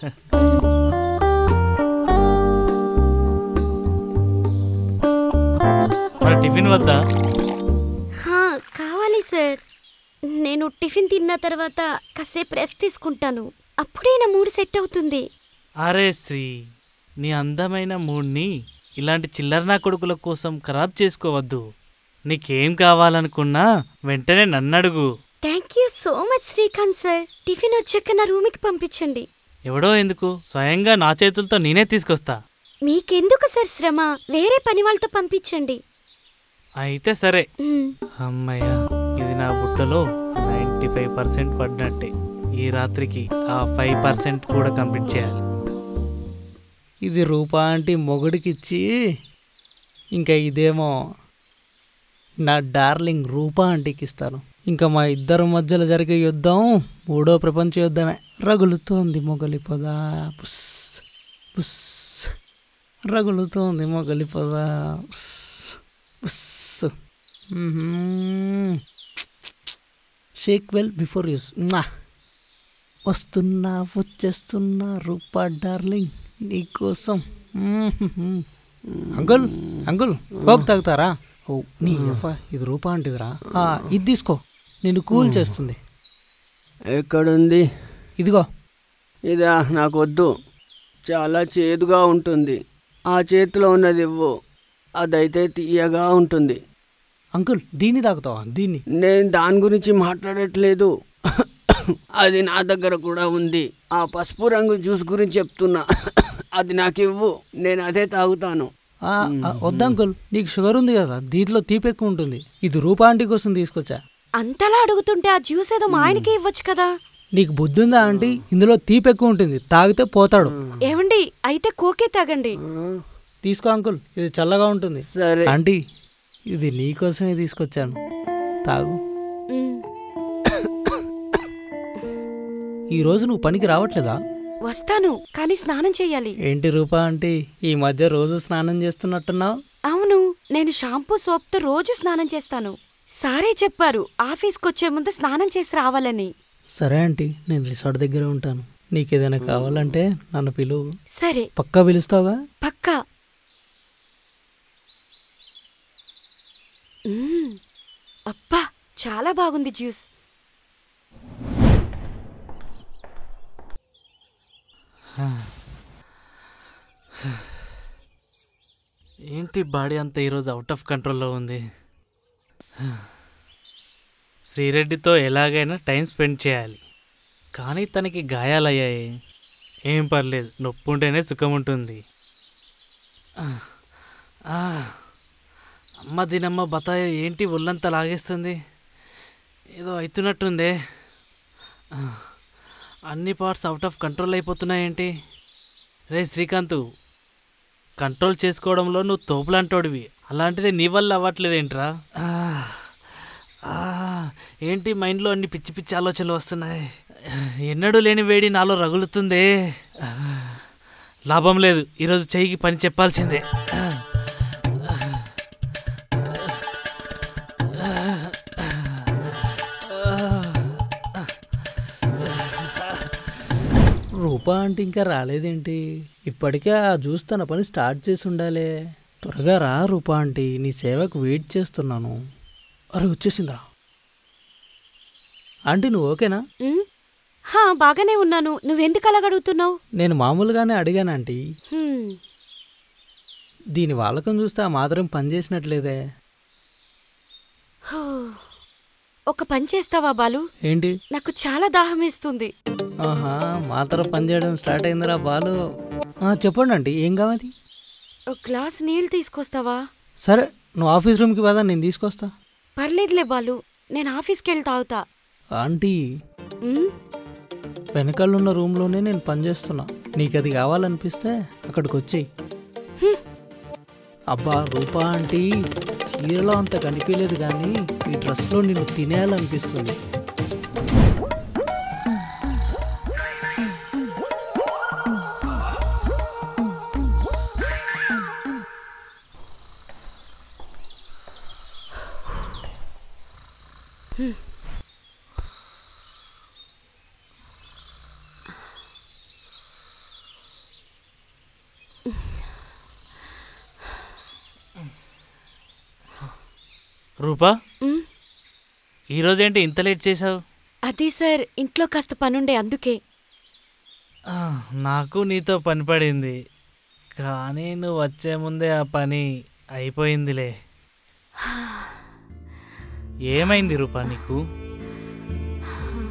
B: మన టిఫిన్ వద్దా
A: హా, కావాలి సార్ నేను టిఫిన్ తిన్న తర్వాత కాసేపు రెస్ట్ తీసుకుంటాను అప్పుడే నా మూడు సెట్ అవుతుంది
B: అరే శ్రీ నీ అందమైన మూడ్ని ఇలాంటి చిల్లర నా కొడుకుల కోసం ఖరాబ్ చేసుకోవద్దు నీకేం కావాలనుకున్నా వెంటనే నన్నడుగు
A: thank you so much Srikanth sir tiffin వచ్చాక నా రూమ్కి పంపించండి
B: ఎవడో ఎందుకు స్వయంగా నా చేతులతో నేనే తీసుకొస్తా
A: మీకెందుకు సార్ శ్రమ వేరే పని వాళ్ళతో పంపించండి
B: అయితే సరే
A: మ్మ్.
B: అమ్మయ్య ఇది నా బుట్టలో నైంటీ ఫైవ్ పర్సెంట్ పడినట్టే ఈ రాత్రికి ఆ ఫైవ్ పర్సెంట్ కూడా కంప్లీట్ చేయాలి
D: ఇది రూపా అంటే మొగుడికిచ్చి ఇంకా ఇదేమో నా డార్లింగ్ రూపా ఆంటీకి ఇస్తాను ఇంకా మా ఇద్దరి మధ్యలో జరిగే యుద్ధం మూడో ప్రపంచ యుద్ధమే రగులుతోంది మొగలి పొద పుస్ పుస్ రగులుతోంది మొగలి పొద పుస్, పుస్ మ్మ్హ్మ్. షేక్ వెల్ బిఫోర్ యూస్ వస్తున్నా వచ్చేస్తున్నా రూపా డార్లింగ్ నీకోసం మ్మ్హ్మ్. అంకుల్ అంకుల్ కోక్ తాగుతారా ఓ నీ అవ్వ, ఇది రూపా అంటిదిరా ఆ, ఇది తీసుకో నేను కూల్ చేస్తుంది
E: ఎక్కడుంది
D: ఇదిగో
E: ఇదా నాకు వద్దు చాలా చేదుగా ఉంటుంది ఆ చేతిలో ఉన్నది ఇవ్వు అదైతే తీయగా ఉంటుంది
D: అంకుల్ దీన్ని తాగుతావా దీన్ని
E: నేను దాని గురించి మాట్లాడట్లేదు అది నా దగ్గర కూడా ఉంది ఆ పసుపు రంగు జ్యూస్ గురించి చెప్తున్నా అది నాకు ఇవ్వు నేను అదే తాగుతాను
D: ఆ, ఆ, వద్దు అంకుల్ నీకు షుగర్ ఉంది కదా దీంట్లో తీపి ఎక్కువ ఉంటుంది ఇది రూపా ఆంటీ కోసం తీసుకొచ్చా
A: అంతలా అడుగుతుంటే ఆ జ్యూస్ ఏదో మా ఆయనకే ఇవ్వచ్చు కదా
D: నీకు బుద్ధి ఉందా ఆంటీ ఇందులో తీపి ఎక్కువ ఉంటుంది తాగితే పోతాడు
A: ఏమండి అయితే కోకే తాగండి
D: తీసుకో అంకుల్ ఇది చల్లగా ఉంటుంది
E: సరే
D: ఆంటీ ఇది నీకోసమే తీసుకొచ్చాను తాగు
A: మ్మ్.
D: ఈ రోజు నువ్వు పనికి రావట్లేదా
A: వస్తాను కానీ స్నానం చెయ్యాలి
D: ఏంటి రూపా ఆంటీ ఈ మధ్య రోజు స్నానం చేస్తున్నట్టున్నావు
A: అవును నేను షాంపూ సోప్తో రోజు స్నానం చేస్తాను సారే చెప్పారు ఆఫీస్కి వచ్చే ముందు స్నానం చేసి రావాలని
D: సరే ఆంటీ నేను రిసార్ట్ దగ్గర ఉంటాను నీకు ఏదైనా కావాలంటే నన్ను పిలువు
A: సరే
D: పక్కా పిలుస్తావుగా
A: పక్కా మ్మ్. అబ్బా చాలా బాగుంది జ్యూస్
B: ఏంటి బాడీ అంతా ఈరోజు అవుట్ ఆఫ్ కంట్రోల్లో ఉంది శ్రీరెడ్డితో ఎలాగైనా టైం స్పెండ్ చేయాలి కానీ తనకి గాయాలయ్యాయి ఏం పర్లేదు నొప్పి ఉంటేనే సుఖం ఉంటుంది ఆ, అమ్మ దీనమ్మ బతాయి ఏంటి ఒళ్ళంతా లాగేస్తుంది ఏదో అవుతున్నట్టుందే ఆ, అన్ని పార్ట్స్ అవుట్ ఆఫ్ కంట్రోల్ అయిపోతున్నాయేంటి రే శ్రీకాంత్ కంట్రోల్ చేసుకోవడంలో నువ్వు తోపులాంటోడివి అలాంటిది నీ వల్ల అవ్వట్లేదేంట్రా ఆ, ఆ, ఏంటి మైండ్లో అన్ని పిచ్చి పిచ్చి ఆలోచనలు వస్తున్నాయి ఎన్నడూ లేని వేడి నాలో రగులుతుందే ఆ, లాభం లేదు ఈరోజు చెయ్యికి పని చెప్పాల్సిందే
D: రూపా అంటే ఇంకా రాలేదేంటి ఇప్పటికే ఆ జ్యూస్ తన పని స్టార్ట్ చేసి ఉండాలి త్వరగా రా రూపా ఆంటీ నీ సేవకు వెయిట్ చేస్తున్నాను అరే వచ్చేసిందిరా ఆంటీ నువ్వు ఓకేనా
A: మ్మ్? హా బాగానే ఉన్నాను నువ్వెందుకు అలాగ అడుగుతున్నావు
D: నేను మామూలుగానే అడిగాను ఆంటీ
A: హ్మ్.
D: దీని వాళ్ళకం చూస్తే ఆ మాత్రం పని చేసినట్లేదే
A: హో. ఒక పని చేస్తావా బాలు
D: ఏంటి
A: నాకు చాలా దాహం వేస్తుంది
D: ఆహా మాత్రం పని చేయడం స్టార్ట్ అయిందిరా బాలు ఆ, చెప్పండి ఆంటీ ఏం కావాలి
A: ఒక గ్లాస్ నీళ్ళు తీసుకొస్తావా
D: సరే నువ్వు ఆఫీస్ రూమ్కి పదా నేను తీసుకొస్తా
A: పర్లేదులే బాలు నేను ఆఫీస్కి వెళ్ళి తాగుతా
D: ఆంటీ
A: మ్మ్?
D: వెనకాలన్న రూమ్లోనే నేను పనిచేస్తున్నా నీకు అది కావాలనిపిస్తే అక్కడికి వచ్చేయి అబ్బా రూపా ఆంటీ చీరలో అంత కనిపించలేదు కానీ ఈ డ్రెస్లో నిన్ను తినేయాలనిపిస్తుంది
B: రూపా
A: మ్మ్?
B: ఈరోజేంటి ఇంత లేట్ చేసావు
A: అది సార్ ఇంట్లో కాస్త పనుండే అందుకే
B: ఆ, నాకు నీతో పని పడింది కానీ నువ్వు వచ్చే ముందే ఆ పని అయిపోయిందిలే ఏమైంది రూపా నీకు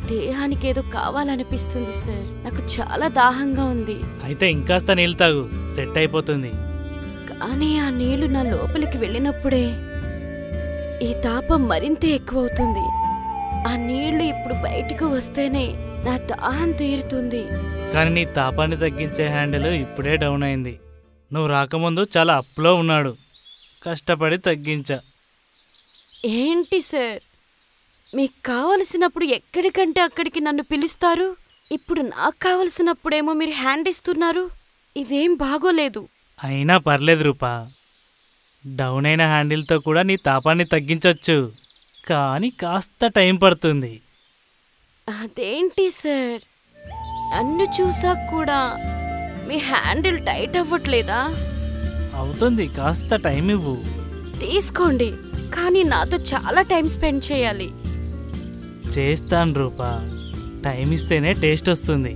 A: దేహానికి ఏదో కావాలనిపిస్తుంది సార్ నాకు చాలా దాహంగా ఉంది
B: అయితే ఇంకాస్త నీళ్ళు తాగు సెట్ అయిపోతుంది
A: కానీ ఆ నీళ్లు నా లోపలికి వెళ్ళినప్పుడే ఈ తాపం మరింత ఎక్కువవుతుంది ఆ నీళ్లు ఇప్పుడు బయటకు వస్తేనే నా దాహం తీరుతుంది
B: కానీ నీ తాపాన్ని తగ్గించే హ్యాండిల్ ఇప్పుడే డౌన్ అయింది నువ్వు రాకముందు చాలా అప్లో ఉన్నాడు కష్టపడి తగ్గించా
A: ఏంటి సార్ మీకు కావలసినప్పుడు ఎక్కడికంటే అక్కడికి నన్ను పిలుస్తారు ఇప్పుడు నాకు కావలసినప్పుడేమో మీరు హ్యాండ్ ఇస్తున్నారు ఇదేం బాగోలేదు
B: అయినా పర్లేదు రూపా డౌన్ అయిన హ్యాండిల్తో కూడా నీ తాపాన్ని తగ్గించవచ్చు కానీ కాస్త టైం పడుతుంది
A: అదేంటి సార్ నన్ను చూసాక కూడా మీ హ్యాండిల్ టైట్ అవ్వట్లేదా
B: అవుతుంది కాస్త టైం ఇవ్వు
A: తీసుకోండి కానీ నాతో చాలా టైం స్పెండ్ చేయాలి
B: చేస్తాను రూపా టైం ఇస్తేనే టేస్ట్ వస్తుంది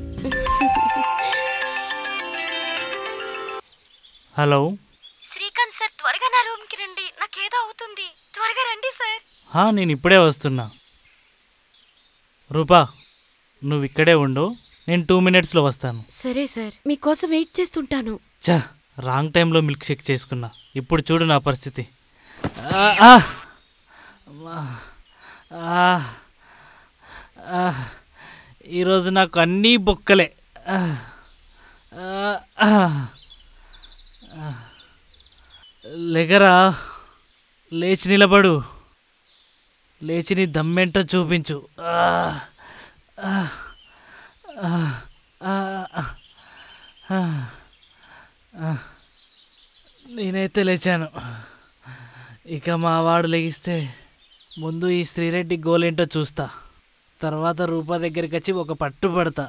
B: హలో
A: శ్రీకాంత్ సార్ త్వరగా నా రూమ్కి రండి నాకేదో అవుతుంది త్వరగా రండి సార్
B: హా, నేను ఇప్పుడే వస్తున్నా రూపా నువ్వు ఇక్కడే ఉండు నేను టూ మినిట్స్లో వస్తాను
A: సరే సార్ మీకోసం వెయిట్ చేస్తుంటాను
B: చా రాంగ్ టైంలో మిల్క్ షేక్ చేసుకున్నా ఇప్పుడు చూడు నా పరిస్థితి ఆ, ఆ! అమ్మా. ఆ! ఆ! ఈరోజు నాకు అన్నీ బొక్కలే ఆ! ఆ! ఆ! ఆ! లెగరా లేచి నిలబడు లేచి నీ దమ్మేంటో చూపించు ఆ! ఆ! ఆ! ఆ! ఆ! ఆ. నేనైతే లేచాను ఇక మా వాడు లెగిస్తే ముందు ఈ శ్రీరెడ్డి గోలేంటో చూస్తా తర్వాత రూపా దగ్గరికి వచ్చి ఒక పట్టు పడతా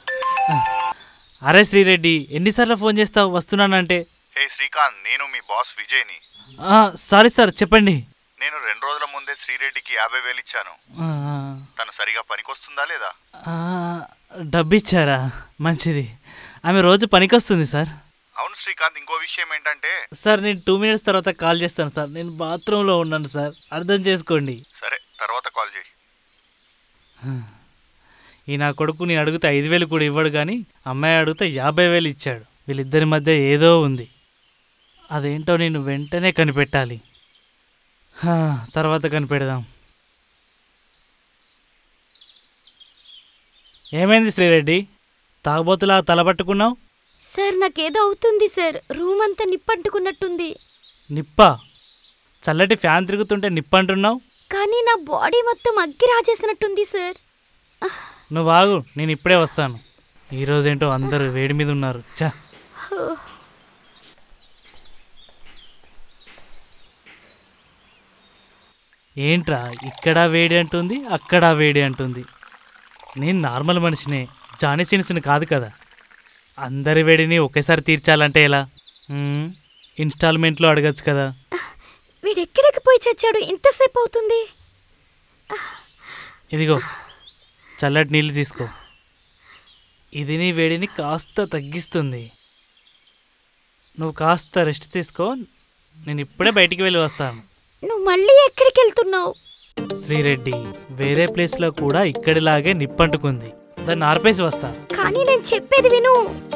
B: అరే శ్రీరెడ్డి ఎన్నిసార్లు ఫోన్ చేస్తావు వస్తున్నానంటే
C: హే శ్రీకాంత్ నేను మీ బాస్ విజయ్ని
B: ఆ, సారీ సార్ చెప్పండి
C: నేను రెండు రోజుల ముందే శ్రీరెడ్డికి యాభై వేలు ఇచ్చాను
B: ఆ,
C: తను సరిగా పనికొస్తుందా లేదా
B: ఆ, డబ్బు ఇచ్చారా మంచిది ఆమె రోజు పనికొస్తుంది సార్
C: అవును శ్రీకాంత్ ఇంకో విషయం ఏంటంటే
B: సార్ నేను టూ మినిట్స్ తర్వాత కాల్ చేస్తాను సార్ నేను బాత్రూంలో ఉన్నాను సార్ అర్థం చేసుకోండి
C: సరే తర్వాత కాల్ చేయి
B: ఈ నా కొడుకు నేను అడిగితే ఐదు వేలు కూడా ఇవ్వడు కానీ అమ్మాయి అడిగితే యాభై వేలు ఇచ్చాడు వీళ్ళిద్దరి మధ్య ఏదో ఉంది అదేంటో నేను వెంటనే కనిపెట్టాలి హా, తర్వాత కనిపెడదాం ఏమైంది శ్రీరెడ్డి తాగబోతులా తలపట్టుకున్నావు
A: సార్ నాకేదో అవుతుంది సార్ రూమ్ అంతా నిప్పంటుకున్నట్టుంది
B: నిప్ప చల్లటి ఫ్యాన్ తిరుగుతుంటే నిప్ప అంటున్నావు
A: కానీ నా బాడీ మొత్తం అగ్గి రాజేసినట్టుంది సార్
B: నువ్వు ఆగు నేను ఇప్పుడే వస్తాను ఈరోజేంటో అందరూ వేడి మీద ఉన్నారు చా ఏంట్రా ఇక్కడ వేడి అంటుంది అక్కడ వేడి అంటుంది నేను నార్మల్ మనిషినే జానీ సిన్స్ని కాదు కదా అందరి వేడిని ఒకేసారి తీర్చాలంటే ఎలా మ్మ్, ఇన్స్టాల్మెంట్లో అడగచ్చు కదా
A: వీడెక్కడికి పోయి చచ్చాడు ఇంతసేపు అవుతుంది
B: ఇదిగో చల్లటి నీళ్ళు తీసుకో ఇది నీ వేడిని కాస్త తగ్గిస్తుంది నువ్వు కాస్త రెస్ట్ తీసుకో నేను ఇప్పుడే బయటికి వెళ్ళి వస్తాను
A: నువ్వు మళ్ళీ ఎక్కడికి వెళ్తున్నావు
B: శ్రీరెడ్డి వేరే ప్లేస్లో కూడా ఇక్కడిలాగే నిప్పంటుకుంది దాన్ని ఆర్పేసి వస్తా
A: కానీ నేను చెప్పేది విను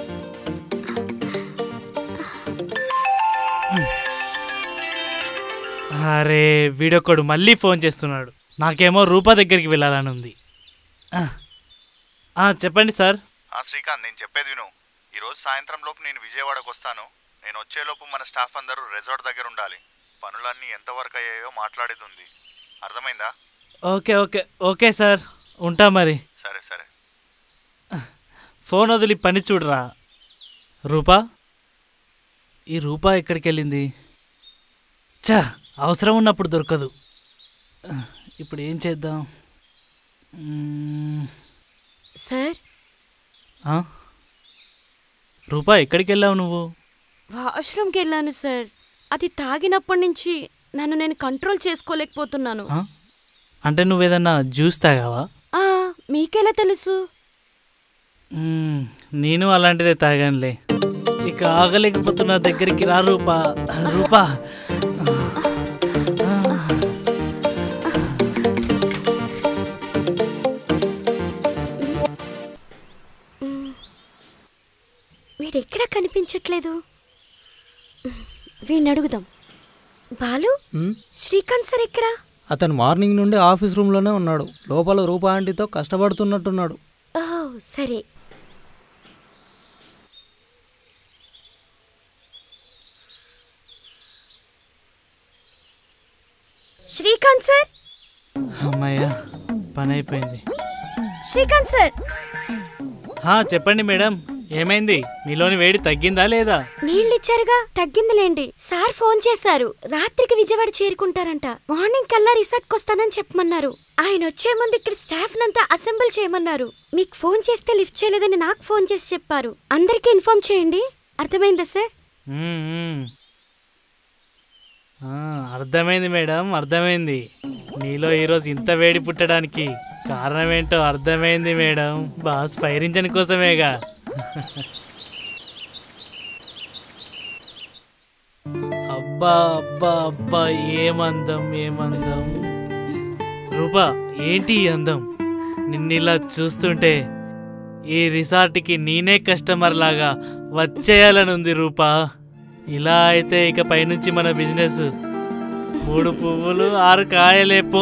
B: అరే వీడొక్కడు మళ్ళీ ఫోన్ చేస్తున్నాడు నాకేమో రూపా దగ్గరికి వెళ్ళాలని ఉంది ఆ. ఆ, చెప్పండి సార్
C: ఆ శ్రీకాంత్ నేను చెప్పేది విను ఈరోజు సాయంత్రం లోపు నేను విజయవాడకు వస్తాను నేను వచ్చేలోపు మన స్టాఫ్ అందరూ రిసార్ట్ దగ్గర ఉండాలి పనులన్నీ ఎంతవరకు అయ్యాయో మాట్లాడేది ఉంది అర్థమైందా
B: ఓకే ఓకే ఓకే సార్ ఉంటా మరి
C: సరే సరే
B: ఫోన్ వదిలి పని చూడరా రూపా ఈ రూపా ఎక్కడికి వెళ్ళింది చా అవసరం ఉన్నప్పుడు దొరకదు ఇప్పుడు ఏం చేద్దాం మ్మ్,
A: సార్
B: ఆ? రూపా ఎక్కడికి వెళ్ళావు నువ్వు
A: వాష్రూమ్కి వెళ్ళాను సార్ అది తాగినప్పటి నుంచి నన్ను నేను కంట్రోల్ చేసుకోలేకపోతున్నాను
B: ఆ? అంటే నువ్వేదన్నా జ్యూస్ తాగావా
A: ఆ, మీకెలా తెలుసు
B: మ్మ్, నేను అలాంటిదే తాగానులే ఇక ఆగలేకపోతున్నా దగ్గరికి రా రూపా రూపా
A: లేదు వీణ్ణి అడుగుదాం బాలు
D: ఉమ్,
A: శ్రీకాంత్ సార్ ఎక్కడా
D: అతను మార్నింగ్ నుండి ఆఫీస్ రూమ్లోనే ఉన్నాడు లోపల రూపా ఆంటీతో కష్టపడుతున్నట్టున్నాడు
A: ఓ సరే శ్రీకాంత్ సార్
B: అమ్మయ్య పని అయిపోయింది
A: శ్రీకాంత్ సార్
B: హా, చెప్పండి మేడం ఏమైంది మీలోని వేడి తగ్గిందా లేదా
A: నీళ్ళు ఇచ్చారుగా తగ్గిందిలేండి సార్ ఫోన్ చేశారు రాత్రికి విజయవాడ చేరుకుంటారంట మార్నింగ్ కల్లా రిసార్ట్కి వస్తానని చెప్పమన్నారు ఆయన వచ్చే ముందు ఇక్కడ స్టాఫ్ నంతా అసెంబుల్ చేయమన్నారు మీకు ఫోన్ చేస్తే లిఫ్ట్ చేయలేదని నాకు ఫోన్ చేసి చెప్పారు అందరికీ ఇన్ఫార్మ్ చేయండి అర్థమైందా సార్
B: మ్మ్, మ్మ్. ఆ, అర్థమైంది మేడం అర్థమైంది నీలో ఈరోజు ఇంత వేడి పుట్టడానికి కారణం ఏంటో అర్థమైంది మేడం బాస్ ఫైర్ ఇంజన్ కోసమేగా అబ్బా అబ్బా అబ్బా ఏమందం ఏమందం రూపా ఏంటి ఈ అందం నిన్నిలా చూస్తుంటే ఈ రిసార్ట్కి నేనే కస్టమర్ లాగా వచ్చేయాలనుంది రూపా ఇలా అయితే ఇక పైనుంచి మన బిజినెస్ మూడు పువ్వులు ఆరు కాయలేపో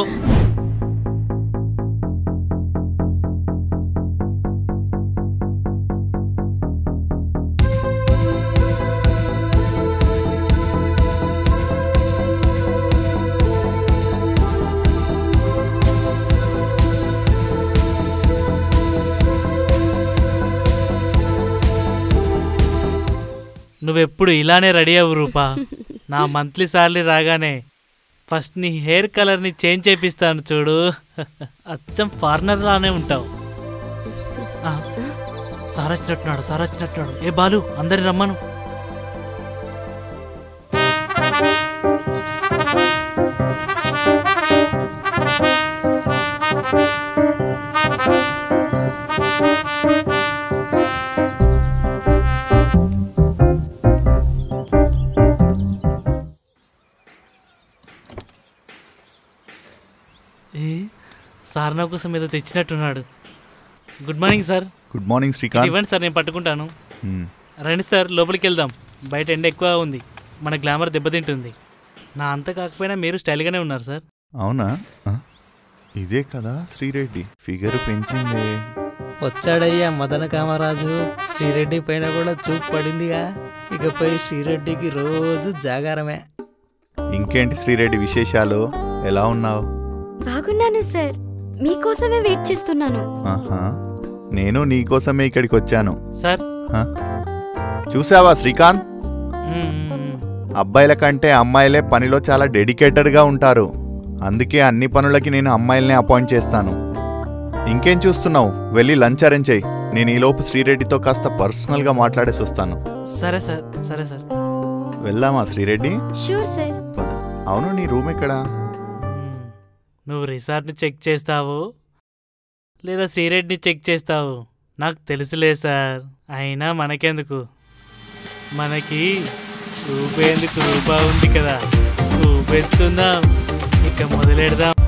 B: నువ్వెప్పుడు ఇలానే రెడీ అవ్వు రూపా నా మంత్లీ సాలరీ రాగానే ఫస్ట్ నీ హెయిర్ కలర్ని చేంజ్ చేపిస్తాను చూడు అచ్చం ఫారినర్ లానే ఉంటావు ఆ, సార్ వచ్చినట్టున్నాడు సార్ వచ్చినట్టున్నాడు ఏ బాలు అందరి రమ్మను ఏ సార్ నా కోసం ఏదో తెచ్చినట్టున్నాడు good morning sir
C: good morning
B: ఇటు
C: శ్రీకాంత్
B: ఇవ్వండి సార్ నేను పట్టుకుంటాను
C: మ్మ్.
B: రండి సార్ లోపలికి వెళ్దాం బయట ఎండ ఎక్కువ ఉంది మన గ్లామర్ దెబ్బతింటుంది నా అంత కాకపోయినా మీరు స్టైల్గానే ఉన్నారు సార్
C: అవునా ఆ? ఇదే కదా శ్రీరెడ్డి ఫిగర్ పెంచిందే
D: వచ్చాడయ్యా మదన కామరాజు శ్రీరెడ్డి పైన కూడా చూపు పడిందిగా ఇకపై శ్రీరెడ్డికి రోజు జాగారమే
C: ఇంకేంటి శ్రీరెడ్డి విశేషాలు ఎలా ఉన్నావు
A: బాగున్నాను సార్ మీకోసమే వెయిట్ చేస్తున్నాను
C: ఆహా నేను నీకోసమే ఇక్కడికి వచ్చాను
B: సార్
C: హ? చూసావా శ్రీకాంత్
B: మ్మ్, మ్మ్, మ్మ్.
C: అబ్బాయిల కంటే అమ్మాయిలే పనిలో చాలా డెడికేటెడ్గా ఉంటారు అందుకే అన్ని పనులకి నేను అమ్మాయిల్ని అపాయింట్ చేస్తాను ఇంకేం చూస్తున్నావు వెళ్ళి లంచ్ అరేంజ్ చేయి నేను ఈలోపు శ్రీరెడ్డితో కాస్త పర్సనల్గా మాట్లాడేసి వస్తాను
B: సరే సార్ సరే సార్
C: వెళ్దామా శ్రీరెడ్డి
A: షూర్ సార్
C: పద. అవును నీ రూమ్ ఎక్కడా
B: మ్మ్. నువ్వు రిసార్ట్ని చెక్ చేస్తావు లేదా శ్రీరెడ్డిని చెక్ చేస్తావు నాకు తెలుసులే సార్ అయినా మనకెందుకు మనకి ఊపేందుకు రూపా ఉంది కదా ఊపేసుకుందాం ఇక మొదలెడదాం